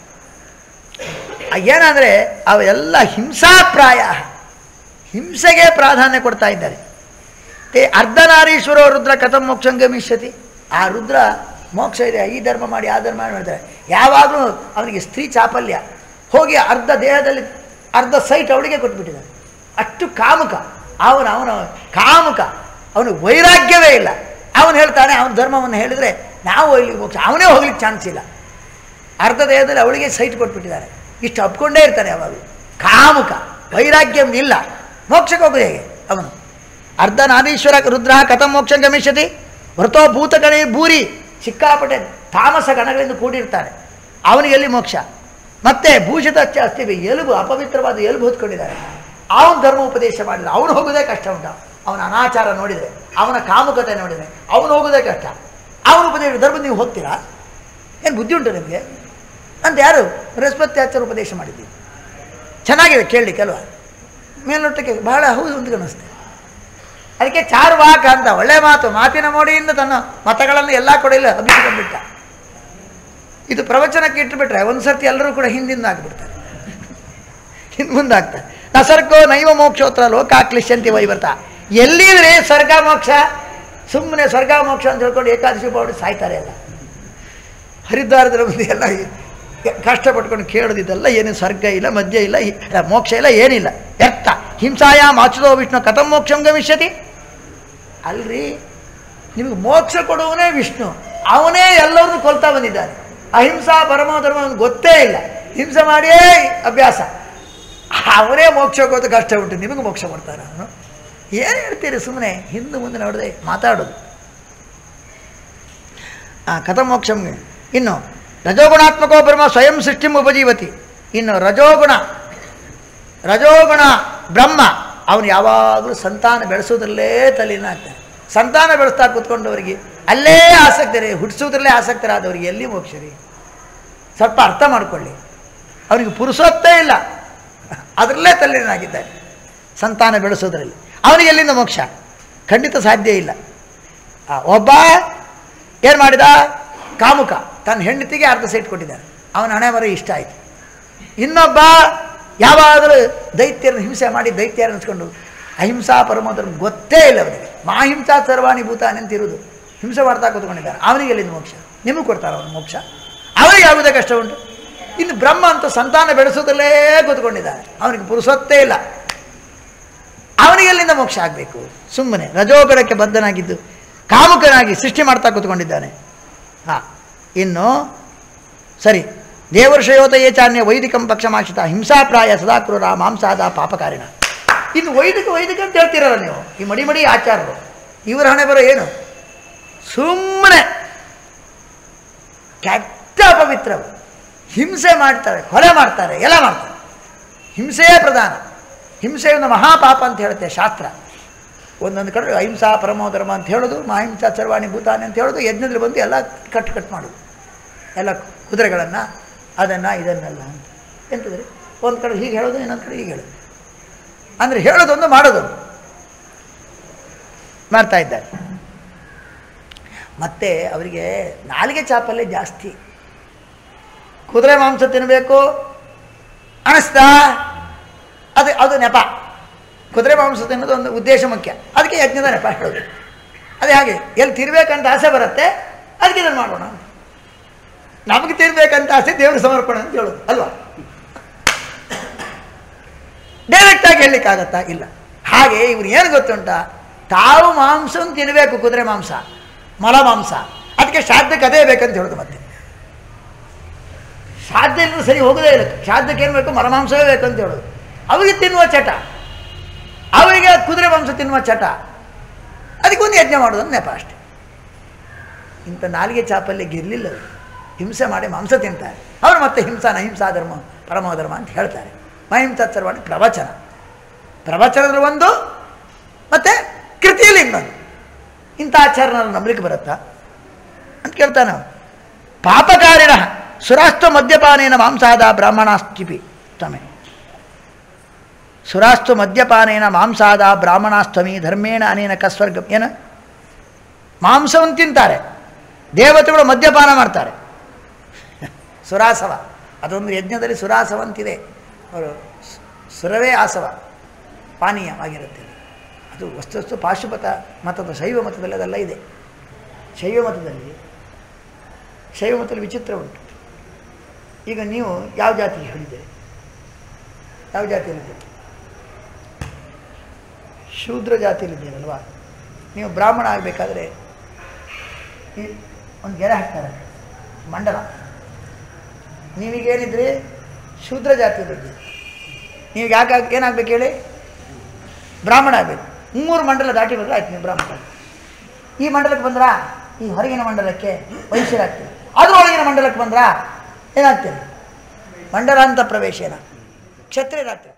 ಏನಂದರೆ ಅವೆಲ್ಲ ಹಿಂಸಾಪ್ರಾಯ ಹಿಂಸೆಗೆ ಪ್ರಾಧಾನ್ಯ ಕೊಡ್ತಾ ಇದ್ದಾರೆ ತೇ ಅರ್ಧನಾರೀಶ್ವರ ರುದ್ರ ಕಥಂ ಮೋಕ್ಷಂ ಗಮಿಷ್ಯತಿ ಆ ರುದ್ರ ಮೋಕ್ಷ ಇದೆ ಈ ಧರ್ಮ ಮಾಡಿ ಆ ಧರ್ಮ ಮಾಡಿ ಮಾಡ್ತಾರೆ ಯಾವಾಗಲೂ ಅವನಿಗೆ ಸ್ತ್ರೀ ಚಾಪಲ್ಯ ಹೋಗಿ ಅರ್ಧ ದೇಹದಲ್ಲಿ ಅರ್ಧ ಸೈಟ್ ಅವಳಿಗೆ ಕೊಟ್ಬಿಟ್ಟಿದ್ದಾನೆ ಅಷ್ಟು ಕಾಮುಕ ಅವನು ಅವನ ಕಾಮುಕ ಅವನು ವೈರಾಗ್ಯವೇ ಇಲ್ಲ ಅವನು ಹೇಳ್ತಾನೆ ಅವನ ಧರ್ಮವನ್ನು ಹೇಳಿದರೆ ನಾವು ಇಲ್ಲಿ ಮೋಕ್ಷ ಅವನೇ ಹೋಗ್ಲಿಕ್ಕೆ ಚಾನ್ಸ್ ಇಲ್ಲ ಅರ್ಧ ದೇಹದಲ್ಲಿ ಅವಳಿಗೆ ಸೈಟ್ ಕೊಟ್ಬಿಟ್ಟಿದ್ದಾರೆ ಇಷ್ಟು ಅಪ್ಕೊಂಡೇ ಇರ್ತಾನೆ ಅವಾಗ ಕಾಮುಕ ವೈರಾಗ್ಯ ಇಲ್ಲ ಮೋಕ್ಷಕ್ಕೆ ಹೋಗೋದು ಹೇಗೆ ಅವನು ಅರ್ಧ ನಾದೀಶ್ವರ ರುದ್ರ ಕಥಂ ಮೋಕ್ಷ ಗಮಿಷ್ಯತಿ ವೃತೋ ಭೂತಗಣಿ ಭೂರಿ ಸಿಕ್ಕಾಪಟ್ಟೆ ತಾಮಸ ಗಣಗಳಿಂದ ಕೂಡಿರ್ತಾನೆ ಅವನಿಗೆ ಎಲ್ಲಿ ಮೋಕ್ಷ ಮತ್ತೆ ಭೂಷಿತ ಅಸ್ತಿ ಎಲುಬು ಅಪವಿತ್ರವಾದ ಎಲುಬು ಹೊತ್ಕೊಂಡಿದ್ದಾರೆ ಅವನ ಧರ್ಮ ಉಪದೇಶ ಮಾಡಿದ್ರೆ ಅವನು ಹೋಗೋದೇ ಕಷ್ಟ ಉಂಟು ಅವನ ಅನಾಚಾರ ನೋಡಿದರೆ ಅವನ ಕಾಮುಕತೆ ನೋಡಿದರೆ ಅವನು ಹೋಗೋದೇ ಕಷ್ಟ ಅವನ ಉಪದೇಶ ಧರ್ಮ ನೀವು ಹೋಗ್ತೀರಾ ಏನು ಬುದ್ಧಿ ಉಂಟು ನಿಮಗೆ ಅಂತ ಯಾರು ಬೃಹಸ್ಪತ್ಯಾಚಾರ ಉಪದೇಶ ಮಾಡಿದ್ದೀವಿ ಚೆನ್ನಾಗಿದೆ ಕೇಳಲಿಕ್ಕೆ ಅಲ್ವಾ ಮೇಲ್ನೋಟಕ್ಕೆ ಬಹಳ ಹೌದು ಅಂತ ಕಾಣಿಸ್ತೆ ಅದಕ್ಕೆ ಚಾರ್ವಾಕ ಅಂತ ಒಳ್ಳೆ ಮಾತು ಮಾತಿನ ಮೋಡಿಯಿಂದ ತನ್ನ ಮತಗಳನ್ನು ಎಲ್ಲ ಕೊಡೆಯಲು ಹಬ್ಬಿಸಿಕೊಂಡ್ಬಿಟ್ಟ ಇದು ಪ್ರವಚನಕ್ಕೆ ಇಟ್ಟುಬಿಟ್ರೆ ಒಂದು ಸರ್ತಿ ಎಲ್ಲರೂ ಕೂಡ ಹಿಂದಿಂದ ಆಗ್ಬಿಡ್ತಾರೆ ಹಿಂದೆ ಮುಂದಾಗ್ತಾರೆ ನಸರ್ಗೋ ನೈವ ಮೋಕ್ಷೋತ್ರ ಲೋಕಾಕ್ಲಿಶ್ಯಂತಿ ವೈವರ್ತ ಎಲ್ಲಿದ್ರೆ ಸ್ವರ್ಗ ಮೋಕ್ಷ ಸುಮ್ಮನೆ ಸ್ವರ್ಗ ಮೋಕ್ಷ ಅಂತ ಹೇಳ್ಕೊಂಡು ಏಕಾದಶಿ ಪಾವಡಿ ಸಾಯ್ತಾರೆ ಎಲ್ಲ ಹರಿದ್ವಾರದಲ್ಲಿ ಬಂದು ಎಲ್ಲ ಕಷ್ಟಪಟ್ಕೊಂಡು ಕೇಳೋದಿದ್ದೆಲ್ಲ ಏನು ಸ್ವರ್ಗ ಇಲ್ಲ ಮಧ್ಯ ಇಲ್ಲ ಈ- ಅಲ್ಲ, ಮೋಕ್ಷ ಇಲ್ಲ ಏನಿಲ್ಲ ವ್ಯರ್ಥ ಹಿಂಸಾಯ ಮಾಚುದೋ ವಿಷ್ಣು ಕಥಂ ಮೋಕ್ಷಂ ಗಮಿಷ್ಯತಿ ಅಲ್ರಿ ನಿಮಗೆ ಮೋಕ್ಷ ಕೊಡುವನೇ ವಿಷ್ಣು ಅವನೇ ಎಲ್ಲರನ್ನೂ ಕೊಲ್ತಾ ಬಂದಿದ್ದಾನೆ ಅಹಿಂಸಾ ಪರಮ ಧರ್ಮ ಅವ್ನಿಗೆ ಗೊತ್ತೇ ಇಲ್ಲ ಹಿಂಸೆ ಮಾಡಿಯೇ ಅಭ್ಯಾಸ ಅವನೇ ಮೋಕ್ಷ ಕೊಟ್ಟು ಕಷ್ಟ ಉಂಟು ನಿಮಗೆ ಮೋಕ್ಷ ಕೊಡ್ತಾನೆ ಅವನು ಏನು ಹೇಳ್ತೀರಿ ಸುಮ್ಮನೆ ಹಿಂದೆ ಮುಂದೆ ನೋಡದೆ ಮಾತಾಡೋದು ಆ, ಕಥಂ ಮೋಕ್ಷಂ ಇನ್ನು ರಜೋಗುಣಾತ್ಮಕೋ ಬ್ರಹ್ಮ ಸ್ವಯಂ ಸೃಷ್ಟಿಂ ಉಪಜೀವತಿ ಇನ್ನು ರಜೋಗುಣ ರಜೋಗುಣ ಬ್ರಹ್ಮ ಅವನು ಯಾವಾಗಲೂ ಸಂತಾನ ಬೆಳೆಸೋದ್ರಲ್ಲೇ ತಲೀನ ಆಗ್ತಾನೆ ಸಂತಾನ ಬೆಳೆಸ್ತಾ ಕೂತ್ಕೊಂಡವರಿಗೆ ಅಲ್ಲೇ ಆಸಕ್ತರೇ ಹುಟ್ಟಿಸೋದ್ರಲ್ಲೇ ಆಸಕ್ತರಾದವರಿಗೆ ಎಲ್ಲಿ ಮೋಕ್ಷ ರೀ ಸ್ವಲ್ಪ ಅರ್ಥ ಮಾಡಿಕೊಳ್ಳಿ ಅವನಿಗೆ ಪುರುಸೊತ್ತೇ ಇಲ್ಲ ಅದರಲ್ಲೇ ತಲ್ಲೀನಾಗಿದ್ದಾನೆ ಸಂತಾನ ಬೆಳೆಸೋದ್ರಲ್ಲಿ ಅವನಿಗೆ ಎಲ್ಲಿಂದ ಮೋಕ್ಷ ಖಂಡಿತ ಸಾಧ್ಯ ಇಲ್ಲ ಆ, ಒಬ್ಬ ಏನು ಮಾಡಿದ ಕಾಮುಕ ತನ್ನ ಹೆಂಡತಿಗೆ ಅರ್ಧ ಸೈಟ್ ಕೊಟ್ಟಿದ್ದಾನೆ ಅವನ ಹಣೆ ಮರ ಇಷ್ಟ ಆಯಿತು ಇನ್ನೊಬ್ಬ ಯಾವಾಗಲೂ ದೈತ್ಯರನ್ನು ಹಿಂಸೆ ಮಾಡಿ ದೈತ್ಯರ ಅನ್ಸ್ಕೊಂಡು ಅಹಿಂಸಾ ಪರಮೋಧರ್ಮ ಗೊತ್ತೇ ಇಲ್ಲ ಅವನಿಗೆ ಮಾಹಿಂಸಾ ಸರ್ವಾಣಿ ಭೂತಾನಿ ಅಂತ ಇರುವುದು ಹಿಂಸೆ ಮಾಡ್ತಾ ಕೂತ್ಕೊಂಡಿದ್ದಾನೆ ಅವನಿಗೆ ಎಲ್ಲಿಂದ ಮೋಕ್ಷ ನಿಮಗೆ ಕೊಡ್ತಾರೆ ಅವನು ಮೋಕ್ಷ ಅವನಿಗೆ ಯಾವುದೇ ಕಷ್ಟ ಉಂಟು ಇನ್ನು ಬ್ರಹ್ಮ ಅಂತ ಸಂತಾನ ಬೆಳೆಸೋದಲ್ಲೇ ಕೂತ್ಕೊಂಡಿದ್ದಾನೆ ಅವನಿಗೆ ಪುರುಸೊತ್ತೇ ಇಲ್ಲ ಅವನಿಗೆ ಎಲ್ಲಿಂದ ಮೋಕ್ಷ ಆಗಬೇಕು ಸುಮ್ಮನೆ ರಜೋಗರಕ್ಕೆ ಬದ್ಧನಾಗಿದ್ದು ಕಾಮುಕನಾಗಿ ಸೃಷ್ಟಿ ಮಾಡ್ತಾ ಕೂತ್ಕೊಂಡಿದ್ದಾನೆ ಹಾಂ ಇನ್ನು ಸರಿ ದೇವರ್ಷಯೋತ ಏಚಾನ್ಯ ವೈದಿಕಂ ಪಕ್ಷಮಾಶಿತ ಹಿಂಸಾಪ್ರಾಯ ಸದಾ ಕ್ರೂರ ಮಾಂಸಾದ ಪಾಪಕಾರಿಣ ಇನ್ನು ವೈದಿಕ ವೈದಿಕ ಅಂತ ಹೇಳ್ತೀರಲ್ಲ ನೀವು ಈ ಮಡಿ ಮಡಿ ಆಚಾರರು ಇವರ ಹಣೆ ಬರೋ ಏನು ಸುಮ್ಮನೆ ಕೆಟ್ಟ ಅಪವಿತ್ರ ಹಿಂಸೆ ಮಾಡ್ತಾರೆ ಕೊಲೆ ಮಾಡ್ತಾರೆ ಎಲ್ಲ ಮಾಡ್ತಾರೆ ಹಿಂಸೆಯೇ ಪ್ರಧಾನ ಹಿಂಸೆ ಒಂದು ಮಹಾಪಾಪ ಅಂತ ಹೇಳುತ್ತೆ ಶಾಸ್ತ್ರ ಒಂದೊಂದು ಕಡೆ ಅಹಿಂಸಾ ಪರಮೋ ಧರ್ಮ ಅಂತ ಹೇಳೋದು ಮಹಾಹಿಂಸಾ ಸರ್ವಾಣಿ ಭೂತಾನಿ ಅಂತ ಹೇಳೋದು ಯಜ್ಞದಲ್ಲಿ ಬಂದು ಎಲ್ಲ ಕಟ್ ಕಟ್ ಮಾಡೋದು ಎಲ್ಲ ಕುದುರೆಗಳನ್ನು ಅದನ್ನು ಇದನ್ನೆಲ್ಲ ಅಂತ ಎಂತದ್ರಿ ಒಂದು ಕಡೆ ಹೀಗೆ ಹೇಳೋದು ಇನ್ನೊಂದು ಕಡೆ ಹೀಗೆ ಹೇಳೋದು ಅಂದರೆ ಹೇಳೋದೊಂದು ಮಾಡೋದೊಂದು ಮಾಡ್ತಾ ಇದ್ದಾರೆ ಮತ್ತು ಅವರಿಗೆ ನಾಲಿಗೆ ಚಾಪಲ್ಯ ಜಾಸ್ತಿ ಕುದುರೆ ಮಾಂಸ ತಿನ್ನಬೇಕು ಅನಿಸ್ತಾ ಅದು ಅದು ನೆಪ ಕುದುರೆ ಮಾಂಸ ತಿನ್ನೋದು ಒಂದು ಉದ್ದೇಶ ಮುಖ್ಯ ಅದಕ್ಕೆ ಯಜ್ಞದ ನೆಪ ಹೇಳೋದು ಅದೇ ಹಾಗೆ ಎಲ್ಲಿ ತಿರ್ಬೇಕಂತ ಆಸೆ ಬರುತ್ತೆ ಅದಕ್ಕೆ ಇದನ್ನು ಮಾಡೋಣ ಅಂತ ನಮಗೆ ತಿರ್ಬೇಕಂತ ಆಸೆ ದೇವ್ರ ಸಮರ್ಪಣೆ ಅಂತ ಹೇಳೋದು ಅಲ್ವಾ ಡೈರೆಕ್ಟಾಗಿ ಹೇಳಲಿಕ್ಕಾಗತ್ತಾ ಇಲ್ಲ ಹಾಗೆ ಇವ್ರು ಏನು ಗೊತ್ತುಂಟ ತಾವು ಮಾಂಸವನ್ನು ತಿನ್ನಬೇಕು ಕುದುರೆ ಮಾಂಸ ಮಲ ಮಾಂಸ ಅದಕ್ಕೆ ಶ್ರಾದ್ದಕ್ಕೆ ಅದೇ ಬೇಕಂತ ಹೇಳೋದು ಮತ್ತೆ ಶ್ರಾದ್ದ ಇಲ್ಲರೂ ಸರಿ ಹೋಗೋದೇ ಇಲ್ಲ ಶ್ರಾದ್ದಕ್ಕೆ ಏನು ಬೇಕು ಮಲ ಮಾಂಸವೇ ಬೇಕಂತ ಹೇಳೋದು ಅವರಿಗೆ ತಿನ್ನುವ ಚಟ ಅವರಿಗೆ ಕುದುರೆ ಮಾಂಸ ತಿನ್ನುವ ಚಟ ಅದಕ್ಕೊಂದು ಯಜ್ಞ ಮಾಡೋದು ನೆಪ ಅಷ್ಟೆ ಇಂಥ ನಾಲಿಗೆ ಚಾಪಲ್ಯ ಗೆಲ್ಲಿಲ್ಲ ಅವರು. ಹಿಂಸೆ ಮಾಡಿ ಮಾಂಸ ತಿಂತಾರೆ ಅವರು ಮತ್ತೆ ಹಿಂಸಾ ನಹಿಂಸಾ ಧರ್ಮ ಪರಮ ಧರ್ಮ ಅಂತ ಹೇಳ್ತಾರೆ ಮಹಿಂಸಾ ಸರ್ವಾಣಿ ಪ್ರವಚನ ಪ್ರವಚನದ ಒಂದು ಮತ್ತು ಕೃತಿಯಲ್ಲಿ ಇನ್ನೊಂದು ಇಂಥ ಆಚಾರನ ನಂಬಲಿಕ್ಕೆ ಬರುತ್ತಾ ಅಂತ ಕೇಳ್ತಾನೆ ಅವನು ಪಾಪಕಾರಿಣ ಸುರಾಸ್ತ್ವ ಮದ್ಯಪಾನೇನ ಮಾಂಸಾದ ಬ್ರಾಹ್ಮಣಾಸ್ತಿಪಿ ತಮೆ ಸುರಾಸ್ತ್ವ ಮದ್ಯಪಾನೇನ ಮಾಂಸಾದ ಬ್ರಾಹ್ಮಣಾಸ್ತ್ವಮಿ ಧರ್ಮೇಣ ಅನೇನ ಕಸ್ವರ್ಗ ಏನು ಮಾಂಸವನ್ನು ತಿಂತಾರೆ ದೇವತೆಗಳು ಮದ್ಯಪಾನ ಮಾಡ್ತಾರೆ ಸುರಾಸವ ಅದೊಂದು ಯಜ್ಞದಲ್ಲಿ ಸುರಾಸವ ಅಂತಿದೆ ಅವರು ಸು- ಸುರವೇ ಆಸವ ಪಾನೀಯವಾಗಿರುತ್ತೆ ಅದು ವಸ್ತುವಸ್ತು ಪಾಶುಪತ ಮತದ ಶೈವ ಮತದಲ್ಲಿ ಅದೆಲ್ಲ ಇದೆ ಶೈವ ಮತದಲ್ಲಿ ಶೈವ ಮತದಲ್ಲಿ ವಿಚಿತ್ರ ಉಂಟು ಈಗ ನೀವು ಯಾವ ಜಾತಿಗೆ ಹೇಳಿದ್ದೀರಿ ಯಾವ ಜಾತಿಯಲ್ಲಿದ್ದೀರಿ ಶೂದ್ರ ಜಾತಿಯಲ್ಲಿದ್ದೀರಲ್ವಾ ನೀವು ಬ್ರಾಹ್ಮಣ ಆಗಬೇಕಾದ್ರೆ ಈ ಒಂದು ಗೆರೆ ಹಾಕ್ತಾರೆ ಮಂಡಲ ನೀವೀಗೇನಿದ್ರಿ ಶೂದ್ರ ಜಾತಿಯಲ್ಲಿದ್ದೀರಿ ನೀವು ಯಾಕೆ ಏನಾಗಬೇಕು ಹೇಳಿ ಬ್ರಾಹ್ಮಣ ಆಗಬೇಕು ಮೂರು ಮಂಡಲ ದಾಟಿ ಬಂದರೆ ಆಯ್ತು ನೀವು ಬ್ರಾಹ್ಮಣ ಈ ಮಂಡಲಕ್ಕೆ ಬಂದ್ರಾ ಈ ಹೊರಗಿನ ಮಂಡಲಕ್ಕೆ ವೈಶ್ಯರಾಗ್ತೀರಿ ಅದರೊಳಗಿನ ಮಂಡಲಕ್ಕೆ ಬಂದ್ರಾ ಏನಾಗ್ತೀರಿ ಮಂಡಲಾಂತ ಪ್ರವೇಶನ ಕ್ಷತ್ರಿಯರಾಗ್ತೀರಿ